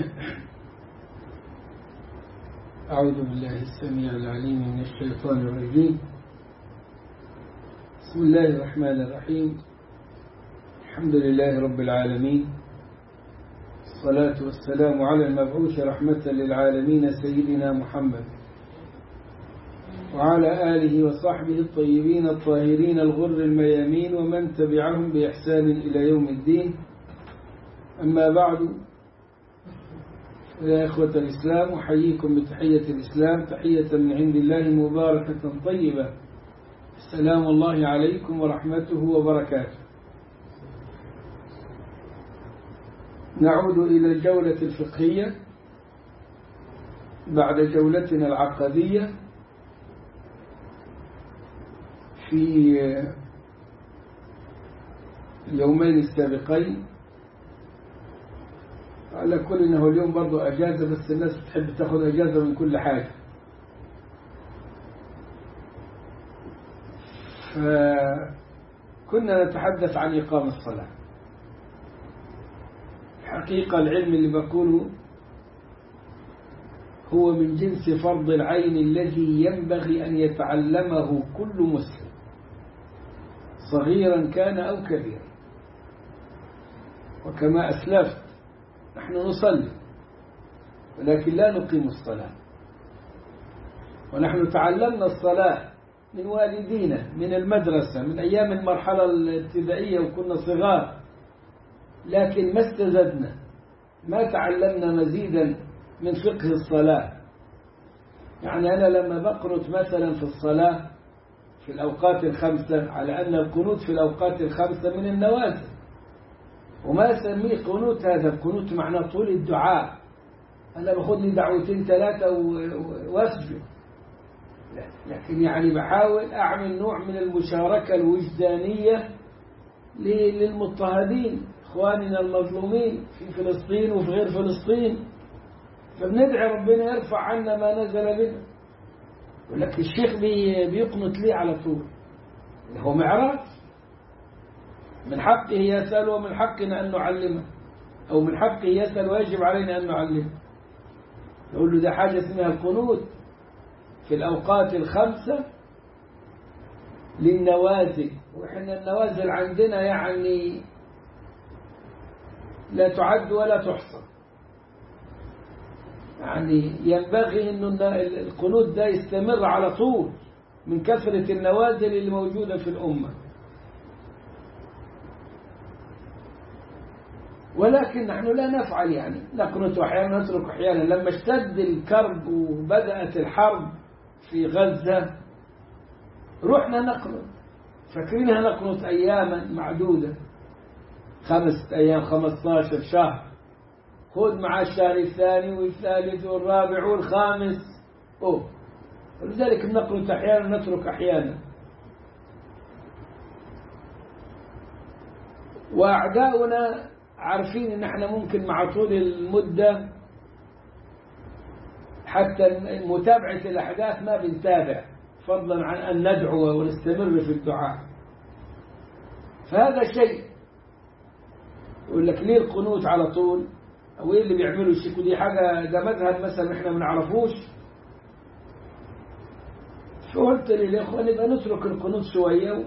أعوذ بالله السميع العليم من الشيطان الرجيم بسم الله الرحمن الرحيم الحمد لله رب العالمين الصلاة والسلام على المبعوث رحمة للعالمين سيدنا محمد وعلى آله وصحبه الطيبين الطاهرين الغر الميامين ومن تبعهم بإحسان إلى يوم الدين أما بعد يا إخوة الإسلام أحييكم بتحية الإسلام تحية من عند الله مباركة طيبة السلام الله عليكم ورحمته وبركاته نعود إلى الجولة الفقهية بعد جولتنا العقدية في اليومين السابقين على كل انه اليوم برضو اجازة بس الناس بتحب تاخذ اجازة من كل حاجة فكنا نتحدث عن إقام الصلاة حقيقة العلم اللي بقوله هو من جنس فرض العين الذي ينبغي أن يتعلمه كل مسلم صغيرا كان أو كبيرا وكما أسلفت نحن نصلي ولكن لا نقيم الصلاة ونحن تعلمنا الصلاة من والدينا من المدرسة من أيام المرحلة الابتدائية وكنا صغار لكن ما استزدنا ما تعلمنا مزيدا من فقه الصلاة يعني أنا لما بقنط مثلا في الصلاة في الأوقات الخمسة على أن القنوت في الأوقات الخمسة من النوازل وما أسميه قنوت هذا القنوت معناه طول الدعاء أنا باخد لي دعوتين ثلاثة واسجد لكن يعني بحاول أعمل نوع من المشاركة الوجدانية للمضطهدين إخواننا المظلومين في فلسطين وفي غير فلسطين فبندعي ربنا يرفع عنا ما نزل بنا يقول لك الشيخ بيقنط ليه على طول هو معراج من حقه يسأل ومن حقنا أن نعلمه أو من حقه يسأل ويجب علينا أن نعلمه نقول له ده حاجة اسمها القنوت في الأوقات الخمسة للنوازل وإحنا النوازل عندنا يعني لا تعد ولا تحصى يعني ينبغي أن القنوت ده يستمر على طول من كثرة النوازل اللي موجودة في الأمة ولكن نحن لا نفعل يعني نقنط أحيانا نترك أحيانا لما اشتد الكرب وبدأت الحرب في غزة رحنا نقنط فاكرينها نقنط أياما معدودة خمسة أيام خمسة شهر خذ مع الشهر الثاني والثالث والرابع والخامس أوه ولذلك نقنط أحيانا نترك أحيانا وأعداؤنا عارفين ان احنا ممكن مع طول المدة حتى متابعة الأحداث ما بنتابع فضلا عن أن ندعو ونستمر في الدعاء فهذا شيء يقول لك ليه القنوت على طول أو إيه اللي بيعملوا الشيك ودي حاجة ده مذهب مثلا إحنا ما نعرفوش فقلت للإخوة نبقى نترك القنوت شوية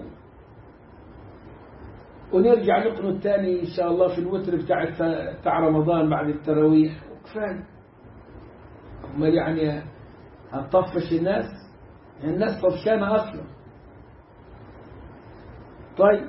ونرجع نقنط تاني إن شاء الله في الوتر بتاع بتاع رمضان بعد التراويح وكفاية أمال يعني هتطفش الناس الناس طفشانة أصلا طيب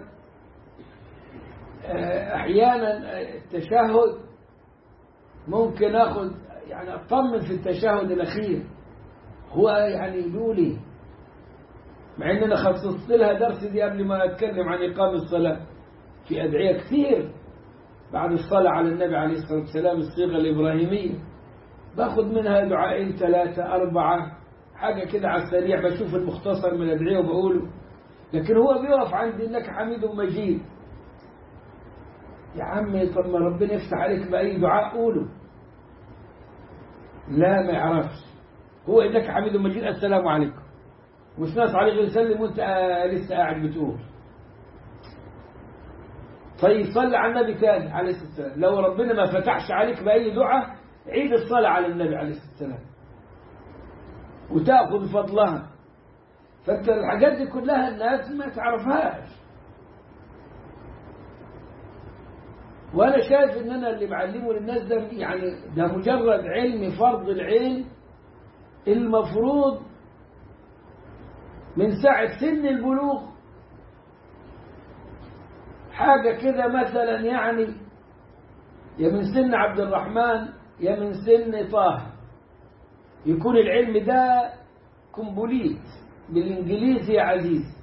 أحيانا التشهد ممكن أخذ يعني أطمن في التشهد الأخير هو يعني بيقول إيه مع إن أنا خصصت لها درس دي قبل ما أتكلم عن إقام الصلاة في أدعية كثير بعد الصلاة على النبي عليه الصلاة والسلام الصيغة الإبراهيمية باخذ منها دعائين ثلاثة أربعة حاجة كده على السريع بشوف المختصر من الأدعية وبقوله لكن هو بيقف عند إنك حميد مجيد يا عمي طب ما ربنا يفتح عليك بأي دعاء قوله لا ما يعرفش هو إنك حميد مجيد السلام عليكم مش ناس عليه غير سلم وانت لسه قاعد بتقول طيب صلي على النبي تاني عليه الصلاة والسلام لو ربنا ما فتحش عليك بأي دعاء عيد الصلاة على النبي عليه الصلاة والسلام وتأخذ فضلها فانت الحاجات دي كلها الناس ما تعرفهاش وانا شايف ان انا اللي معلمه للناس ده يعني ده مجرد علم فرض العين المفروض من ساعة سن البلوغ حاجة كده مثلا يعني يا من سن عبد الرحمن يا من سن طه يكون العلم ده كومبوليت بالانجليزي يا عزيز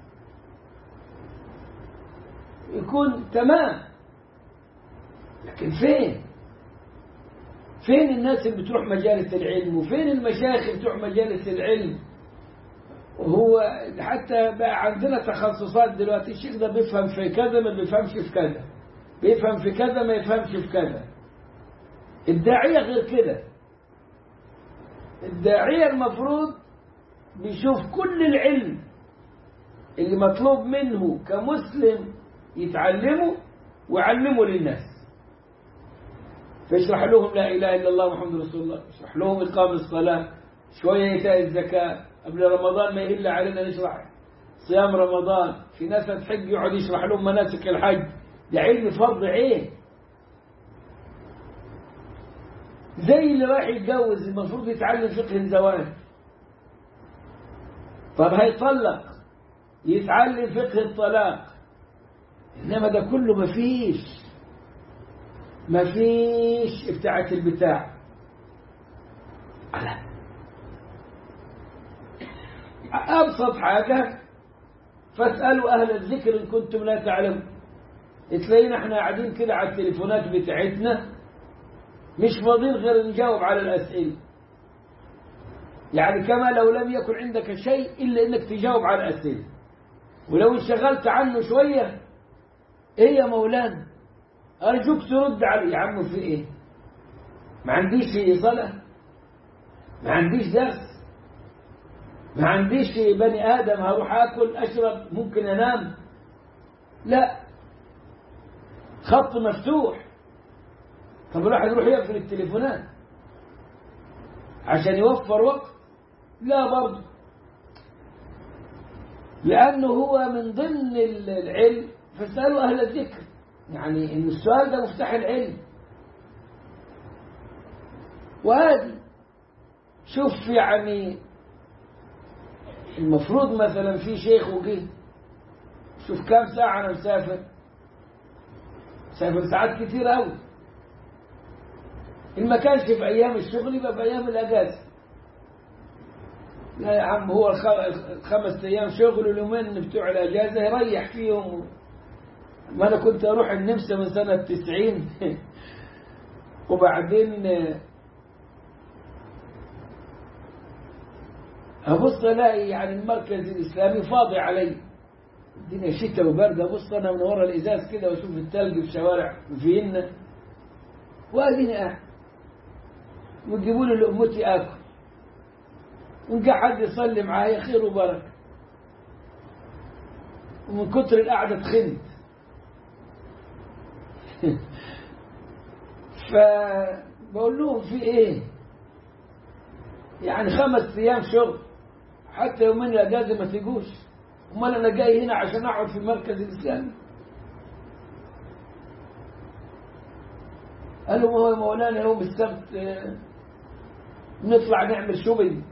يكون تمام لكن فين فين الناس اللي بتروح مجالس العلم وفين المشايخ اللي بتروح مجالس العلم وهو حتى بقى عندنا تخصصات دلوقتي الشيخ ده بيفهم في كذا ما بيفهمش في كذا بيفهم في كذا ما يفهمش في كذا الداعية غير كده الداعية المفروض بيشوف كل العلم اللي مطلوب منه كمسلم يتعلمه ويعلمه للناس فيشرح لهم لا إله إلا الله محمد رسول الله يشرح لهم إقام الصلاة شوية إيتاء الزكاة قبل رمضان ما يهل علينا نشرح صيام رمضان في ناس تحج يقعد يشرح لهم مناسك الحج ده علم فرض عين زي اللي رايح يتجوز المفروض يتعلم فقه الزواج طب هيطلق يتعلم فقه الطلاق انما ده كله مفيش مفيش بتاعة البتاع على أبسط حاجة فاسألوا أهل الذكر إن كنتم لا تعلمون تلاقينا احنا قاعدين كده على التليفونات بتاعتنا مش فاضيين غير نجاوب على الأسئلة يعني كما لو لم يكن عندك شيء إلا إنك تجاوب على الأسئلة ولو انشغلت عنه شوية إيه يا مولانا أرجوك ترد علي يا عم في إيه ما عنديش صلاة ما عنديش درس ما عنديش بني آدم هروح أكل أشرب ممكن أنام لا خط مفتوح طب الواحد يروح يقفل التليفونات عشان يوفر وقت لا برضه لأنه هو من ضمن العلم فاسألوا أهل الذكر يعني إن السؤال ده مفتاح العلم وهذه شوف يعني المفروض مثلا في شيخ وجه شوف كام ساعة أنا مسافر مسافر ساعات كتير أوي إن ما كانش في أيام الشغل يبقى في أيام الأجازة لا يا عم هو الخمس أيام شغل واليومين بتوع الأجازة يريح فيهم ما أنا كنت أروح النمسا من سنة تسعين وبعدين أبص ألاقي يعني المركز الإسلامي فاضي علي الدنيا شتاء وبرد أبص أنا من ورا الإزاز كده وأشوف التلج في شوارع فيينا وأديني قاعد ويجيبوا لي لقمتي آكل وإن حد يصلي معايا خير وبركة ومن كتر القعدة تخنت فبقول لهم في ايه يعني خمس ايام شغل حتى يومين الاجازه ما تجوش امال انا جاي هنا عشان اقعد في المركز الاسلامي قالوا ما هو مولانا يوم السبت نطلع نعمل شوبينج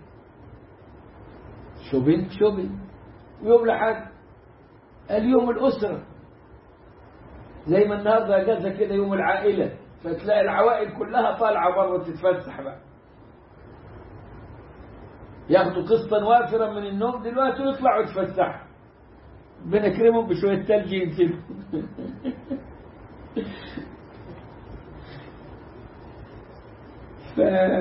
شوبينج شوبينج ويوم لحد اليوم الأسرة زي ما النهارده اجازه كده يوم العائلة فتلاقي العوائل كلها طالعة بره تتفسح بقى ياخدوا قسطا وافرا من النوم دلوقتي ويطلعوا يتفسحوا بنكرمهم بشوية تلج ينزلوا ف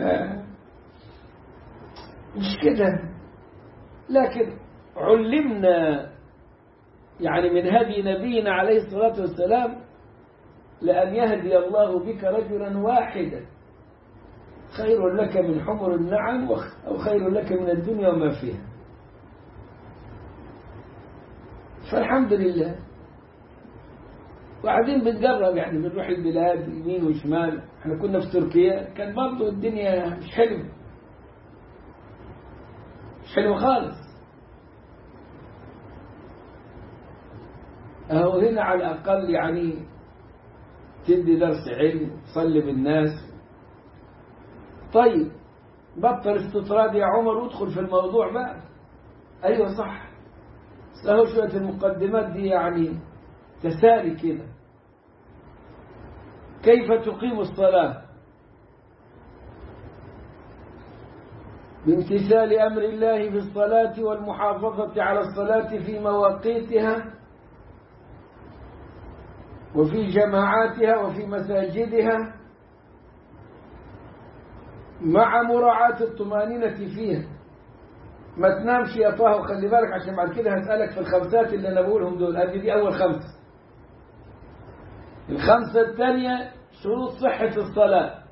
مش كده لكن علمنا يعني من هدي نبينا عليه الصلاة والسلام لأن يهدي الله بك رجلا واحدا خير لك من حمر النعم أو خير لك من الدنيا وما فيها فالحمد لله وقاعدين بنجرب يعني بنروح البلاد يمين وشمال احنا كنا في تركيا كان برضه الدنيا مش حلوه مش حلوه خالص اهو هنا على الاقل يعني تدي درس علم تصلي بالناس طيب بطل استطراد يا عمر وادخل في الموضوع بقى ايوه صح بس اهو شويه المقدمات دي يعني تسالي كده كيف تقيم الصلاه بامتثال امر الله في الصلاه والمحافظه على الصلاه في مواقيتها وفي جماعاتها وفي مساجدها مع مراعاة الطمأنينة فيها ما تنامش يا طه وخلي بالك عشان بعد كده هسألك في الخمسات اللي أنا بقولهم دول هذه دي أول خمسة الخمسة الثانية شروط صحة الصلاة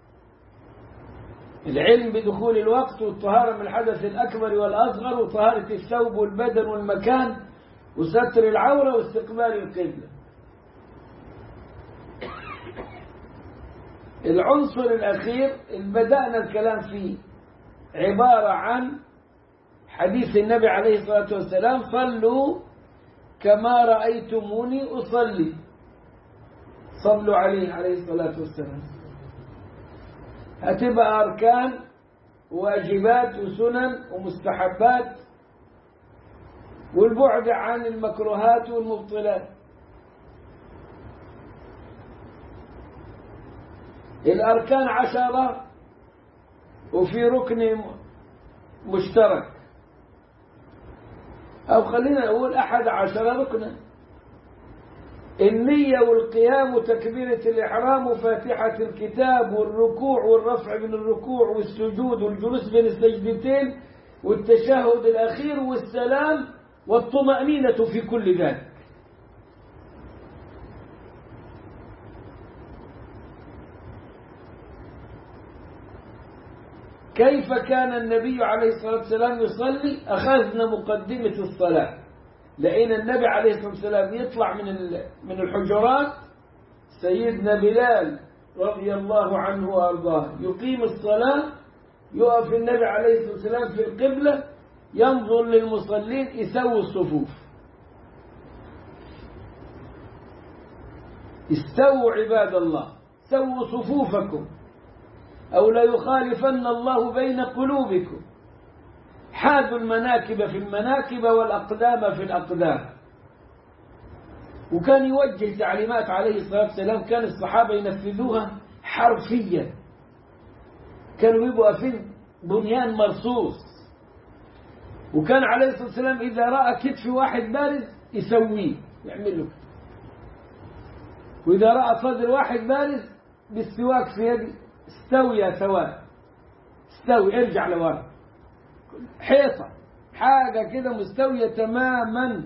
العلم بدخول الوقت والطهارة من الحدث الأكبر والأصغر وطهارة الثوب والبدن والمكان وستر العورة واستقبال القبلة العنصر الأخير اللي بدأنا الكلام فيه عبارة عن حديث النبي عليه الصلاة والسلام صلوا كما رأيتموني أصلي صلوا عليه عليه الصلاة والسلام هتبقى أركان واجبات وسنن ومستحبات والبعد عن المكروهات والمبطلات الأركان عشرة وفي ركن مشترك أو خلينا نقول أحد عشر ركنا النية والقيام وتكبيرة الإحرام وفاتحة الكتاب والركوع والرفع من الركوع والسجود والجلوس بين السجدتين والتشهد الأخير والسلام والطمأنينة في كل ذلك كيف كان النبي عليه الصلاة والسلام يصلي أخذنا مقدمة الصلاة لقينا النبي عليه الصلاة والسلام يطلع من من الحجرات سيدنا بلال رضي الله عنه وأرضاه يقيم الصلاة يقف النبي عليه الصلاة والسلام في القبلة ينظر للمصلين يسوي الصفوف استووا عباد الله سووا صفوفكم أو لا يخالفن الله بين قلوبكم حادوا المناكب في المناكب والأقدام في الأقدام وكان يوجه تعليمات عليه الصلاة والسلام كان الصحابة ينفذوها حرفيا كانوا يبقوا في بنيان مرصوص وكان عليه الصلاة والسلام إذا رأى كتف واحد بارز يسويه يعمل له وإذا رأى صدر واحد بارز بالسواك في يده استوي يا سواء استوي ارجع لورا حيطة حاجة كده مستوية تماما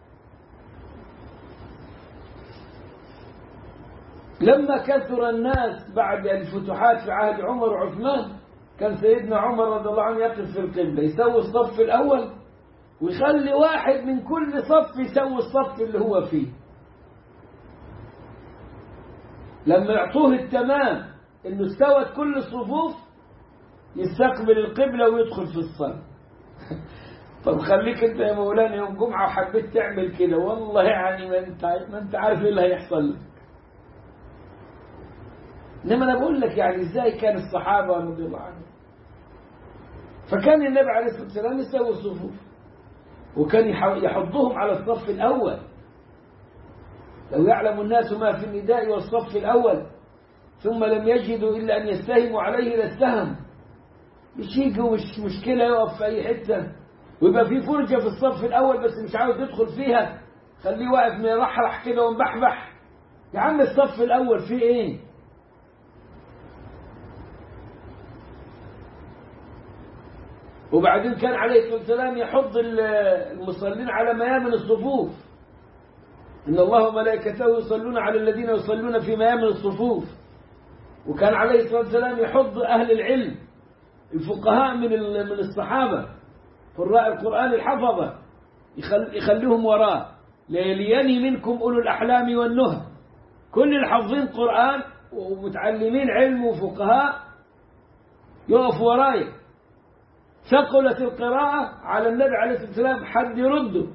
لما كثر الناس بعد الفتوحات في عهد عمر وعثمان كان سيدنا عمر رضي الله عنه يقف في القبلة يسوي الصف الأول ويخلي واحد من كل صف يسوي الصف اللي هو فيه لما يعطوه التمام انه استوت كل الصفوف يستقبل القبلة ويدخل في الصلاة طب خليك انت يا مولانا يوم جمعة وحبيت تعمل كده والله يعني ما انت ما انت عارف ايه اللي هيحصل لك انما انا بقول لك يعني ازاي كان الصحابة رضي الله عنهم فكان النبي عليه الصلاة والسلام يسوي الصفوف وكان يحضهم على الصف الأول لو يعلم الناس ما في النداء والصف الأول ثم لم يجدوا إلا أن يستهموا عليه لاستهم مش يجوا مش مشكلة يقف في أي حتة ويبقى في فرجة في الصف الأول بس مش عاوز يدخل فيها خليه واقف مرحرح كده ومبحبح يا عم الصف الأول فيه إيه؟ وبعدين كان عليه الصلاة والسلام يحض المصلين على ميامن الصفوف إن الله وملائكته يصلون على الذين يصلون في ميامن الصفوف وكان عليه الصلاة والسلام يحض أهل العلم الفقهاء من من الصحابة قراء القرآن الحفظة يخليهم وراه ليليني منكم أولو الأحلام والنهى كل اللي حافظين قرآن ومتعلمين علم وفقهاء يقفوا ورايا ثقلت القراءة على النبي عليه الصلاة والسلام حد يرده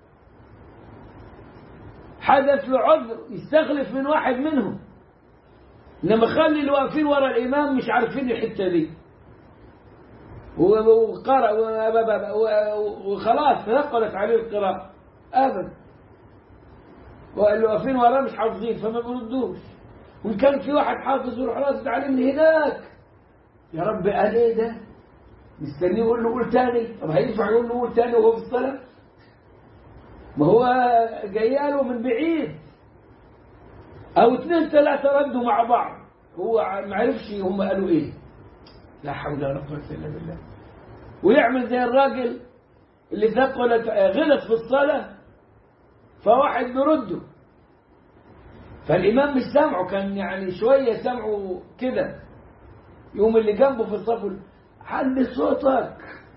حدث له عذر يستخلف من واحد منهم لما خلي اللي واقفين ورا الإمام مش عارفين الحتة دي وقرأ وخلاص ثقلت عليه القراءة أبدا واللي واقفين وراه مش حافظين فما بيردوش وإن كان في واحد حافظ يروح راسه تعلم من هناك يا رب قال ايه ده مستنيه يقول له قول تاني طب هينفع يقول له قول تاني وهو في الصلاة ما هو جاياله من بعيد او اثنين ثلاثة ردوا مع بعض هو ما عرفش هم قالوا ايه لا حول ولا قوة الا بالله ويعمل زي الراجل اللي ثقلت غلط في الصلاة فواحد برده فالإمام مش سامعه كان يعني شوية سامعه كده يوم اللي جنبه في الصف يقول حل صوتك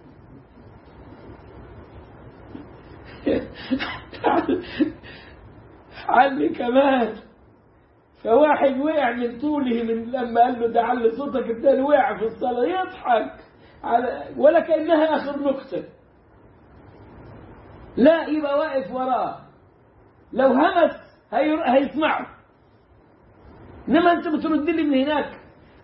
حل كمان فواحد وقع من طوله من لما قال له ده علي صوتك التاني وقع في الصلاة يضحك على ولا كأنها آخر نكتة لا يبقى واقف وراه لو همس هي... هيسمعه انما انت بترد لي من هناك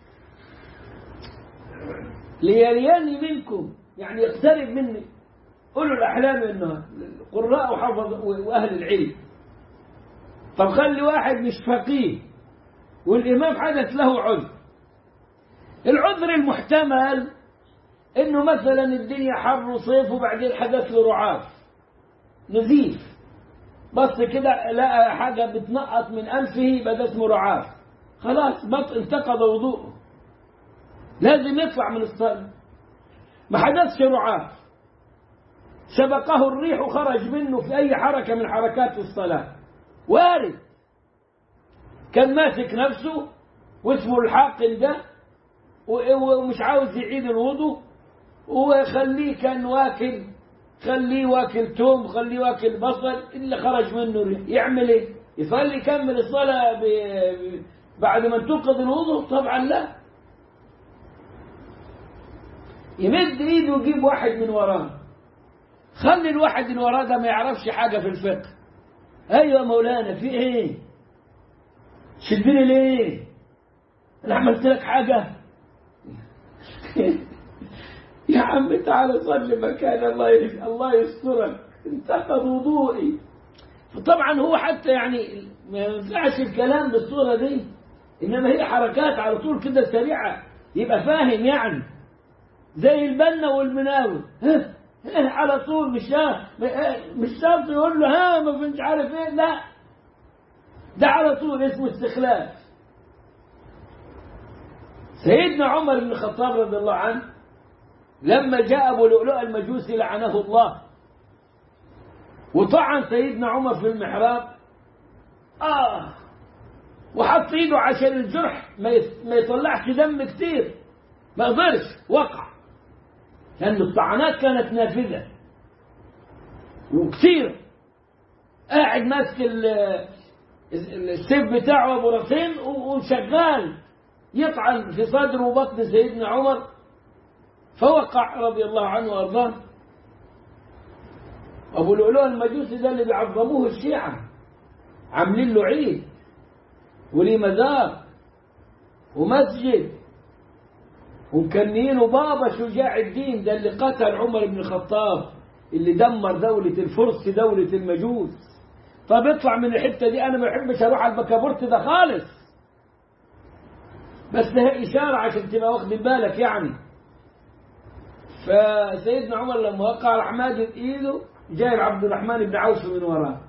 ليلياني منكم يعني يقترب مني قولوا الأحلام إنه قراء وحفظ وأهل العلم طب خلي واحد مش فقيه والإمام حدث له عذر العذر المحتمل إنه مثلا الدنيا حر وصيف وبعدين حدث له رعاف نزيف بص كده لقى حاجة بتنقط من أنفه يبقى ده اسمه رعاف خلاص بط انتقض وضوءه لازم يطلع من الصلاة ما حدثش رعاف سبقه الريح وخرج منه في أي حركة من حركات الصلاة وارد كان ماسك نفسه واسمه الحاقن ده ومش عاوز يعيد الوضوء وخليه كان واكل خليه واكل توم خليه واكل بصل اللي خرج منه ريح يعمل ايه يصلي يكمل الصلاة ب... بعد ما انتقض الوضوء طبعا لا يمد ايده ويجيب واحد من وراه خلي الواحد اللي وراه ده ما يعرفش حاجة في الفقه ايوه مولانا في ايه شدني ليه انا عملت لك حاجة يا عم تعالى صلي مكان الله يس... الله يسترك انتقض وضوئي فطبعا هو حتى يعني ما ينفعش الكلام بالصورة دي انما هي حركات على طول كده سريعة يبقى فاهم يعني زي البنا والمناوي ها ها على طول مش مش شرط يقول له ها ما فيش عارف ايه لا ده على طول اسمه استخلاف سيدنا عمر بن الخطاب رضي الله عنه لما جاء ابو لؤلؤ المجوسي لعنه الله وطعن سيدنا عمر في المحراب اه وحط ايده عشان الجرح ما يطلعش دم كتير ما قدرش وقع لأن الطعنات كانت نافذة وكثير قاعد ماسك السيف بتاعه ابو راسين وشغال يطعن في صدره وبطن سيدنا عمر فوقع رضي الله عنه وارضاه ابو لؤلؤ المجوسي ده اللي بيعظموه الشيعه عاملين له عيد وليه مزار ومسجد ومكنيينه بابا شجاع الدين ده اللي قتل عمر بن الخطاب اللي دمر دولة الفرس دولة المجوس طب اطلع من الحتة دي أنا ما بحبش أروح على البكابورت ده خالص بس هي إشارة عشان تبقى واخد بالك يعني فسيدنا عمر لما وقع راح مادد إيده جايب عبد الرحمن بن عوف من وراه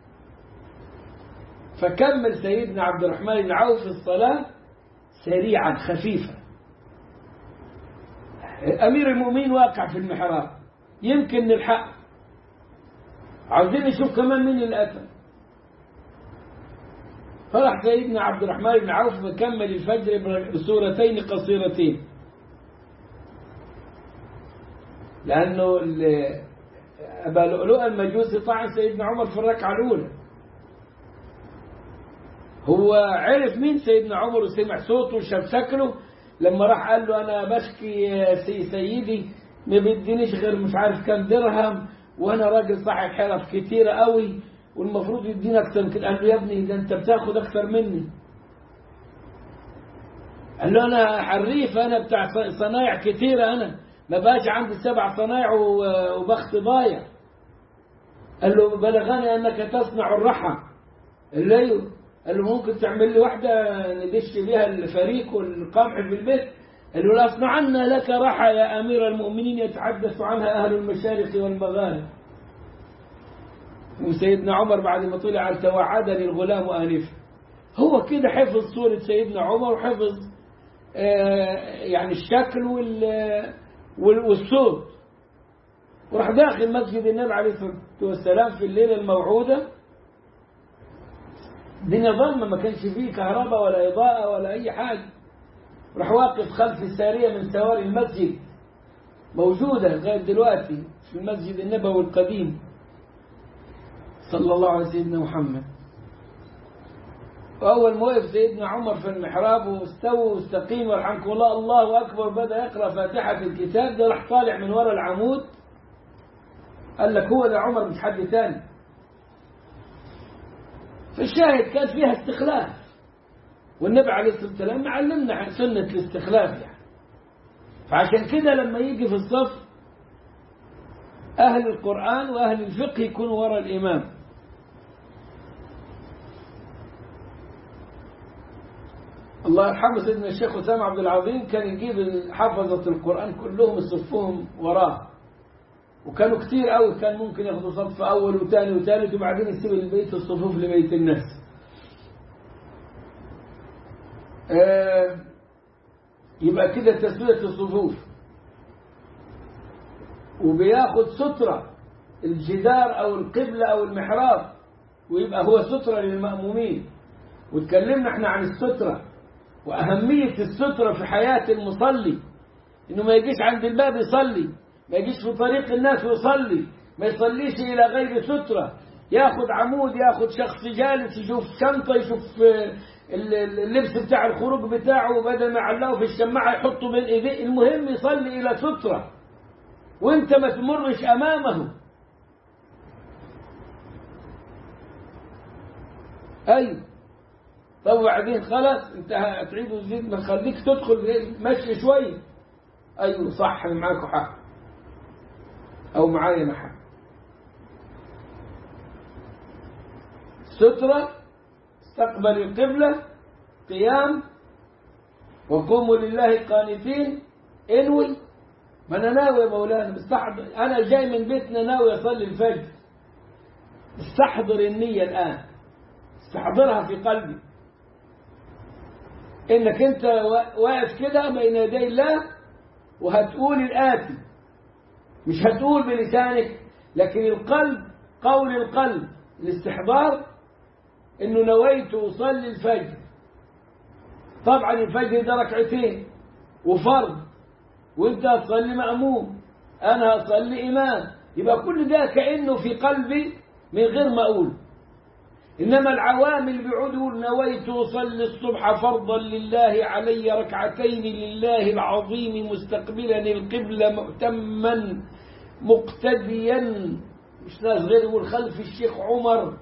فكمل سيدنا عبد الرحمن بن عوف الصلاة سريعا خفيفة أمير المؤمنين واقع في المحراب يمكن نلحق عاوزين نشوف كمان مين اللي قتل فرح سيدنا عبد الرحمن بن عوف مكمل الفجر بسورتين قصيرتين لأنه أبا لؤلؤ المجوسي طعن سيدنا عمر في الركعة الأولى هو عرف مين سيدنا عمر وسمع صوته وشاف شكله لما راح قال له انا بشكي يا سي سيدي ما بيدينيش غير مش عارف كام درهم وانا راجل صاحب حرف كتيرة قوي والمفروض يدينا اكتر من كده قال له يا ابني ده انت بتاخد اكتر مني قال له انا حريف انا بتاع صنايع كتيرة انا ما باجي عندي سبع صنايع وبخت ضايع قال له بلغني انك تصنع الرحى قال له ايوه قال له ممكن تعمل لي واحدة ندش بيها الفريق والقمح في البيت قال له لأصنعن لك رحى يا أمير المؤمنين يتحدث عنها أهل المشارق والمغارب وسيدنا عمر بعد ما طلع توعدني الغلام آنفا هو كده حفظ صورة سيدنا عمر وحفظ آه يعني الشكل والصوت وراح داخل مسجد النبي عليه الصلاة والسلام في الليلة الموعودة الدنيا ظلمة ما كانش فيه كهرباء ولا إضاءة ولا أي حاجة راح واقف خلف سارية من سواري المسجد موجودة لغاية دلوقتي في المسجد النبوي القديم صلى الله على سيدنا محمد وأول ما وقف سيدنا عمر في المحراب واستووا واستقيموا رحمكم الله الله أكبر بدأ يقرأ فاتحة الكتاب ده راح طالع من ورا العمود قال لك هو ده عمر مش حد تاني فالشاهد كان فيها استخلاف والنبي عليه الصلاة والسلام علمنا عن سنة الاستخلاف يعني فعشان كده لما يجي في الصف أهل القرآن وأهل الفقه يكونوا وراء الإمام الله يرحمه سيدنا الشيخ أسامة عبد العظيم كان يجيب حفظة القرآن كلهم يصفوهم وراه وكانوا كتير قوي كان ممكن ياخدوا صف أول وثاني وثالث وبعدين يسيب البيت الصفوف لبيت الناس آه يبقى كده تسوية الصفوف وبياخد سترة الجدار أو القبلة أو المحراب ويبقى هو سترة للمأمومين وتكلمنا احنا عن السترة وأهمية السترة في حياة المصلي إنه ما يجيش عند الباب يصلي ما يجيش في طريق الناس ويصلي ما يصليش إلى غير سترة ياخد عمود ياخد شخص جالس يشوف شنطة يشوف اللبس بتاع الخروج بتاعه بدل ما يعلقه في الشماعة يحطه بين ايديه المهم يصلي إلى سترة وانت ما تمرش أمامه أيوه طب وبعدين خلاص انت هتعيد وتزيد ما خليك تدخل مشي شوية أيوه صح معاكم حق أو معايا أنا حق سترة استقبل القبلة قيام وقوموا لله قانتين انوي ما انا ناوي يا مولانا مستحضر انا جاي من بيتنا ناوي اصلي الفجر استحضر النية الان استحضرها في قلبي انك انت واقف كده بين يدي الله وهتقول الآتي مش هتقول بلسانك لكن القلب قول القلب الاستحضار انه نويت اصلي الفجر طبعا الفجر ده ركعتين وفرض وانت هتصلي مأموم انا هصلي امام يبقى كل ده كأنه في قلبي من غير ما اقول انما العوامل بيقعدوا نويت اصلي الصبح فرضا لله علي ركعتين لله العظيم مستقبلا القبلة مؤتما مقتديا مش ناس غير يقول خلف الشيخ عمر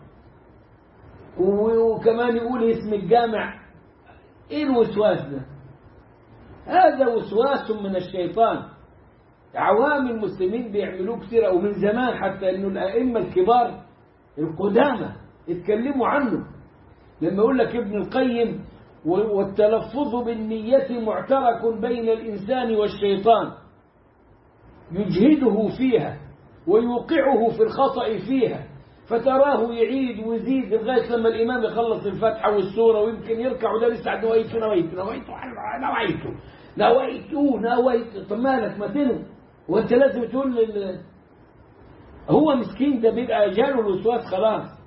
وكمان يقول اسم الجامع ايه الوسواس ده هذا وسواس من الشيطان عوام المسلمين بيعملوه كثير او من زمان حتى انه الائمه الكبار القدامى اتكلموا عنه لما يقول لك ابن القيم والتلفظ بالنية معترك بين الإنسان والشيطان يجهده فيها ويوقعه في الخطأ فيها فتراه يعيد ويزيد لغاية لما الإمام يخلص الفاتحة والسورة ويمكن يركع وده لسه نويت نويت نويت نويت نويت نويت طب مالك ما تنو وانت لازم تقول لل... هو مسكين ده بيبقى جاله الوسواس خلاص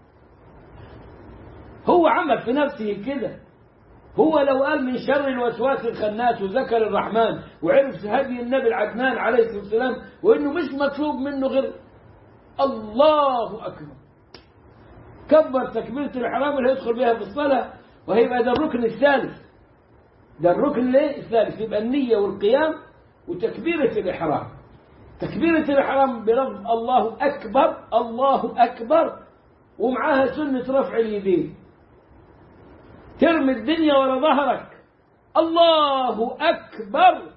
هو عمل في نفسه كده هو لو قال من شر الوسواس الخناس وذكر الرحمن وعرف هدي النبي العدنان عليه الصلاة والسلام وإنه مش مطلوب منه غير الله أكبر كبر تكبيرة الإحرام اللي هيدخل بها في الصلاة وهيبقى ده الركن الثالث ده الركن ليه الثالث يبقى النية والقيام وتكبيرة الإحرام تكبيرة الإحرام بلفظ الله أكبر الله أكبر ومعاها سنة رفع اليدين ترمي الدنيا ورا ظهرك الله أكبر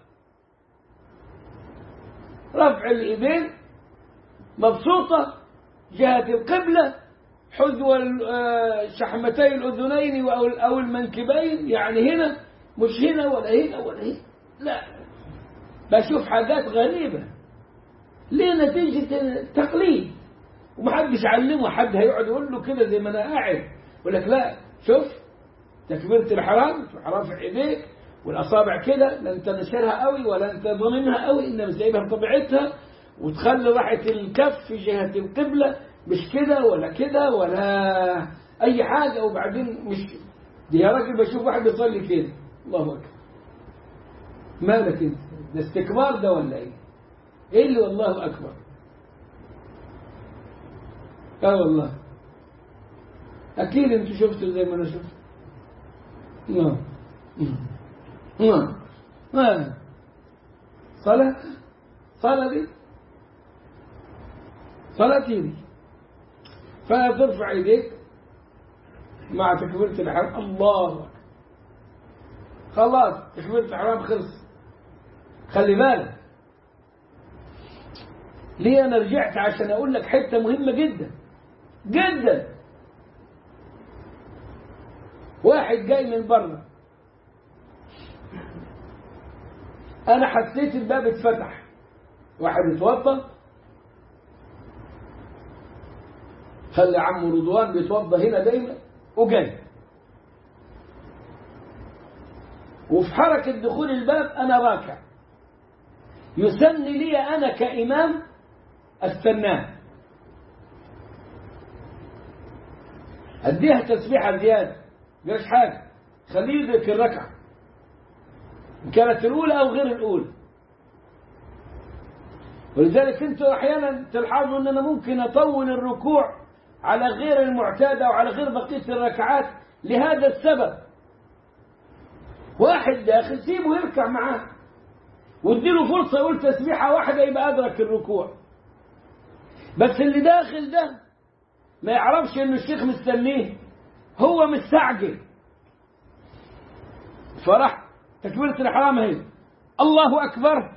رفع اليدين مبسوطة جهة القبلة حذو شحمتي الأذنين أو المنكبين يعني هنا مش هنا ولا هنا ولا هنا لا بشوف حاجات غريبة ليه نتيجة تقليد ومحدش علمه حد هيقعد يقول له كده زي ما انا قاعد يقول لك لا شوف تكبيرة الحرام رافع ايديك والاصابع كده لا انت نشرها قوي ولا انت ضامنها قوي انما سايبها بطبيعتها وتخلي راحة الكف في جهة القبلة مش كده ولا كده ولا اي حاجة وبعدين مش دي يا راجل بشوف واحد بيصلي كده الله اكبر مالك انت ده استكبار ده ولا ايه ايه اللي والله اكبر اه والله اكيد انتوا شفتوا زي ما انا شفت نعم نعم نعم صلاة صلاة دي صلاة دي فترفع يديك مع تكبيرة الحرام الله أكبر خلاص تكبيرة الحرام خلص خلي بالك ليه انا رجعت عشان اقول لك حته مهمه جدا جدا واحد جاي من بره انا حسيت الباب اتفتح واحد اتوضى خلي عمه رضوان بيتوضى هنا دايما وجاي وفي حركة دخول الباب أنا راكع يسن لي أنا كإمام استناه اديها تسبيحة زيادة مش حاجة خليه يدرك الركعة إن كانت الأولى أو غير الأولى ولذلك انتوا أحيانا تلحظوا أن أنا ممكن أطول الركوع على غير المعتادة وعلى غير بقية الركعات لهذا السبب واحد داخل سيبه يركع معاه واديله فرصة يقول تسبيحة واحدة يبقى أدرك الركوع بس اللي داخل ده ما يعرفش ان الشيخ مستنيه هو مستعجل فراح تكبيرة الإحرام هي الله أكبر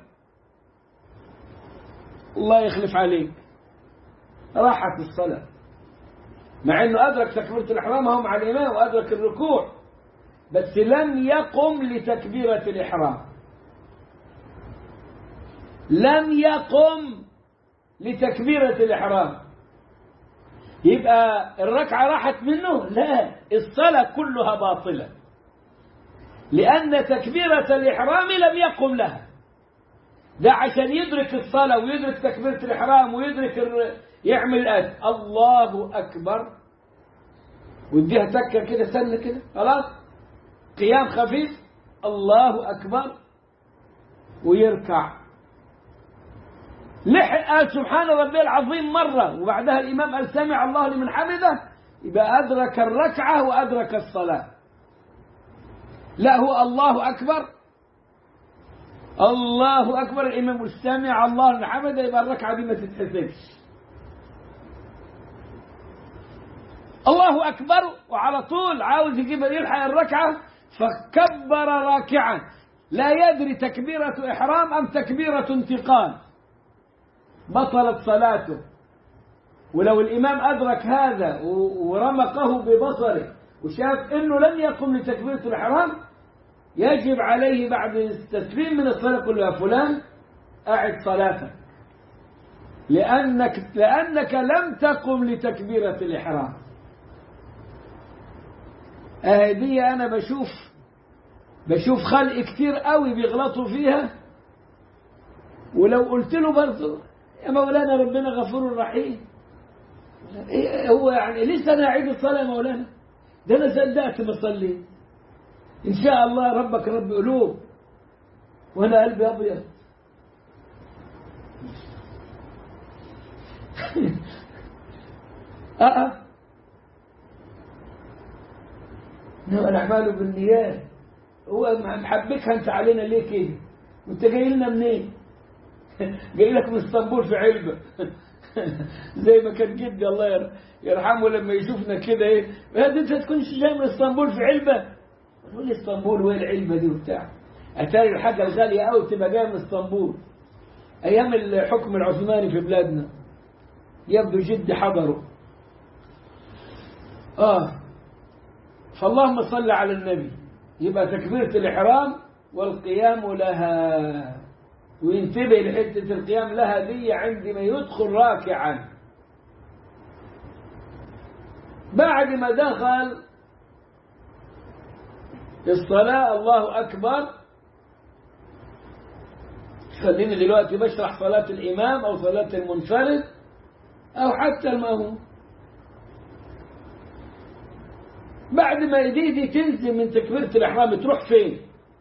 الله يخلف عليك راحت الصلاة مع انه أدرك تكبيرة الإحرام هو مع الإمام وأدرك الركوع بس لم يقم لتكبيرة الإحرام لم يقم لتكبيرة الإحرام يبقى الركعة راحت منه لا الصلاة كلها باطلة لأن تكبيرة الإحرام لم يقم لها ده عشان يدرك الصلاة ويدرك تكبيرة الإحرام ويدرك ال... يعمل الآن الله أكبر ويديها تكة كده سنة كده خلاص قيام خفيف الله أكبر ويركع لحق قال سبحان ربي العظيم مرة وبعدها الإمام قال سمع الله لمن حمده يبقى أدرك الركعة وأدرك الصلاة لا هو الله أكبر الله أكبر الإمام سمع الله لمن حمده يبقى الركعة دي ما تتحسبش الله أكبر وعلى طول عاوز يجيب يلحق الركعة فكبر راكعا لا يدري تكبيرة إحرام أم تكبيرة انتقال بطلت صلاته ولو الإمام أدرك هذا ورمقه ببصره وشاف أنه لن يقم لتكبيرة الإحرام يجب عليه بعد التسليم من الصلاة كلها فلان أعد صلاتك لأنك, لأنك لم تقم لتكبيرة الإحرام هذه أنا بشوف بشوف خلق كتير قوي بيغلطوا فيها ولو قلت له برضه يا مولانا ربنا غفور رحيم إيه هو يعني لسه انا اعيد الصلاه يا مولانا ده انا صدقت بصلي ان شاء الله ربك رب قلوب وانا قلبي ابيض اه إنما الأعمال بالنيات هو محبكها أنت علينا ليه كده وأنت جاي لنا منين جاي لك من اسطنبول في علبة زي ما كان جدي الله يرحمه لما يشوفنا كده ايه هذا انت تكونش جاي من اسطنبول في علبة نقول اسطنبول وين العلبة دي وبتاع اتاري الحاجة الغالية قوي تبقى جاية من اسطنبول ايام الحكم العثماني في بلادنا يبدو جدي حضره اه فاللهم صل على النبي يبقى تكبيرة الإحرام والقيام لها وينتبه لحتة القيام لها دي عندما يدخل راكعا بعد ما دخل الصلاة الله أكبر خليني دلوقتي بشرح صلاة الإمام أو صلاة المنفرد أو حتى المأموم بعد ما ايديه تنزل من تكبيرة الإحرام تروح فين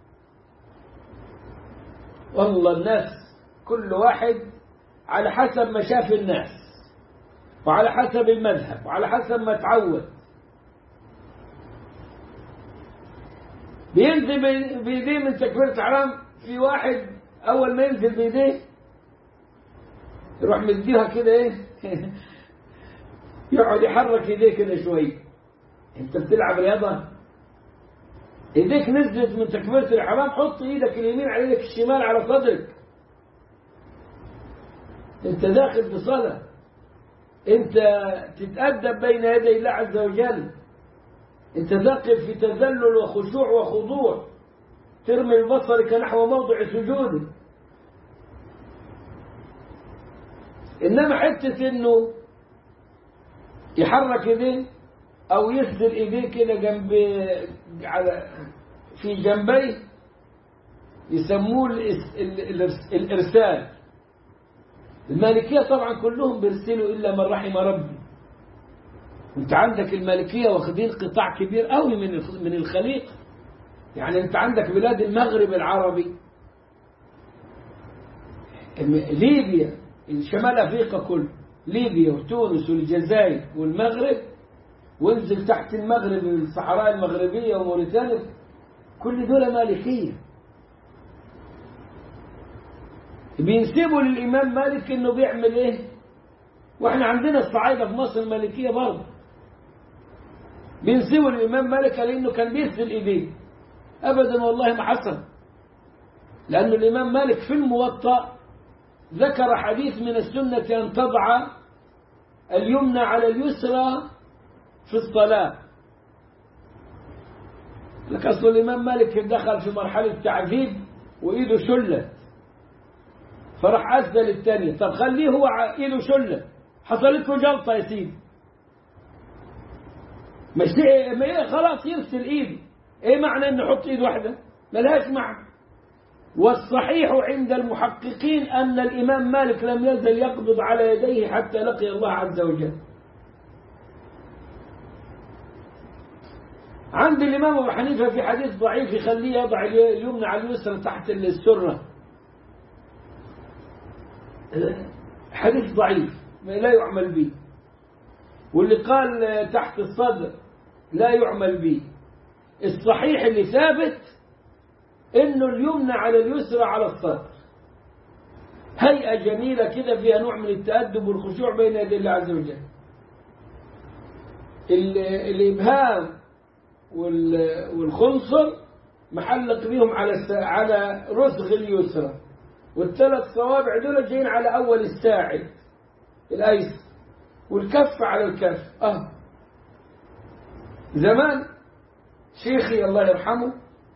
والله الناس كل واحد على حسب ما شاف الناس وعلى حسب المذهب وعلى حسب ما تعود بينزل بيديه من تكبيرة الإحرام في واحد أول ما ينزل بيديه يروح مديها كده إيه يقعد يحرك ايديه كده شويه انت بتلعب رياضة ايديك نزلت من تكبيرة الإحرام حط ايدك اليمين على ايدك الشمال على صدرك انت داخل في صلاة انت تتأدب بين يدي الله عز وجل انت داخل في تذلل وخشوع وخضوع ترمي بصرك نحو موضع سجودك انما حتة انه يحرك ايديه او يسدل ايديه كده جنب على في جنبيه يسموه الارسال المالكية طبعا كلهم بيرسلوا الا من رحم ربي انت عندك المالكية واخدين قطاع كبير قوي من من الخليق يعني انت عندك بلاد المغرب العربي ليبيا شمال افريقيا كله ليبيا وتونس والجزائر والمغرب وانزل تحت المغرب الصحراء المغربية وموريتانيا كل دول مالكية بينسبوا للإمام مالك إنه بيعمل إيه وإحنا عندنا الصعايدة في مصر مالكية برضه بينسبوا للإمام مالك لأنه كان بيغسل إيديه أبدا والله ما حصل لأن الإمام مالك في الموطأ ذكر حديث من السنة أن تضع اليمنى على اليسرى في الصلاة لك أصل الإمام مالك دخل في مرحلة تعذيب وإيده شلت فراح أسدل الثانية طب خليه هو إيده شلت حصلت له جلطة يا سيدي مش إيه خلاص يغسل إيده إيه معنى إنه يحط إيد واحدة ملهاش معنى والصحيح عند المحققين أن الإمام مالك لم يزل يقبض على يديه حتى لقي الله عز وجل عند الإمام أبو حنيفة في حديث ضعيف يخليه يضع اليمنى على اليسرى تحت السرة حديث ضعيف لا يعمل به واللي قال تحت الصدر لا يعمل به الصحيح اللي ثابت انه اليمنى على اليسرى على الصدر هيئة جميلة كده فيها نوع من التأدب والخشوع بين يدي الله عز وجل الإبهام والخنصر محلق بيهم على على رسغ اليسرى والثلاث صوابع دول جايين على أول الساعد الأيسر والكف على الكف آه زمان شيخي الله يرحمه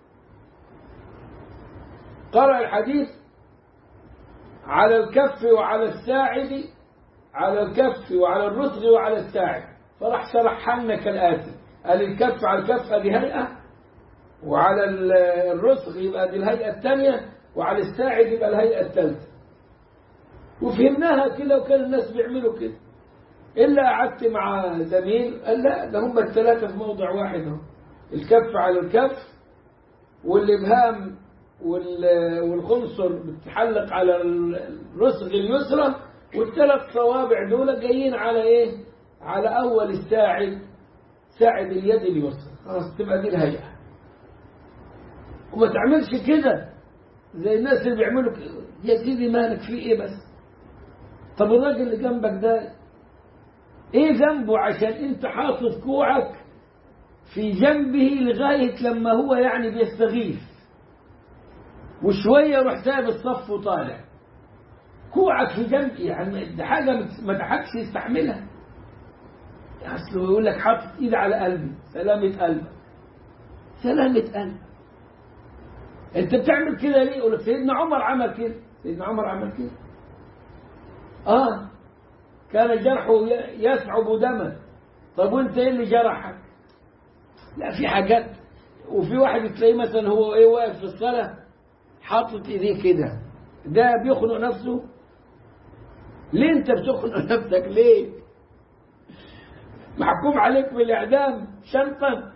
قرأ الحديث على الكف وعلى الساعد على الكف وعلى الرسغ وعلى الساعد فراح شرحها لنا كالآتي قال الكف على الكف دي هيئة وعلى الرسغ يبقى دي الهيئة الثانية وعلى الساعد يبقى الهيئة الثالثة وفهمناها كده وكان الناس بيعملوا كده إلا قعدت مع زميل قال لا ده هم الثلاثة في موضع واحد اهو الكف على الكف والإبهام والخنصر بتحلق على الرسغ اليسرى والثلاث صوابع دول جايين على ايه على اول الساعد ساعد اليد اليسرى خلاص تبقى دي الهيئة وما تعملش كده زي الناس اللي بيعملوا كده. يا سيدي مالك في ايه بس طب الراجل اللي جنبك ده ايه ذنبه عشان انت حاطط كوعك في جنبه لغاية لما هو يعني بيستغيث وشوية يروح سايب الصف وطالع كوعك في جنب يعني ده حاجة ما تحكش يستحملها اصله يقول لك حاطط ايد على قلبي سلامة قلبك سلامة قلبك انت بتعمل كده ليه يقول لك سيدنا عمر عمل كده سيدنا عمر عمل كده اه كان جرحه يسعب دما طب وانت ايه اللي جرحك لا في حاجات وفي واحد تلاقيه مثلا هو ايه واقف في الصلاه حاطط ايديه كده ده بيخنق نفسه ليه انت بتخنق نفسك ليه محكوم عليك بالاعدام شنطا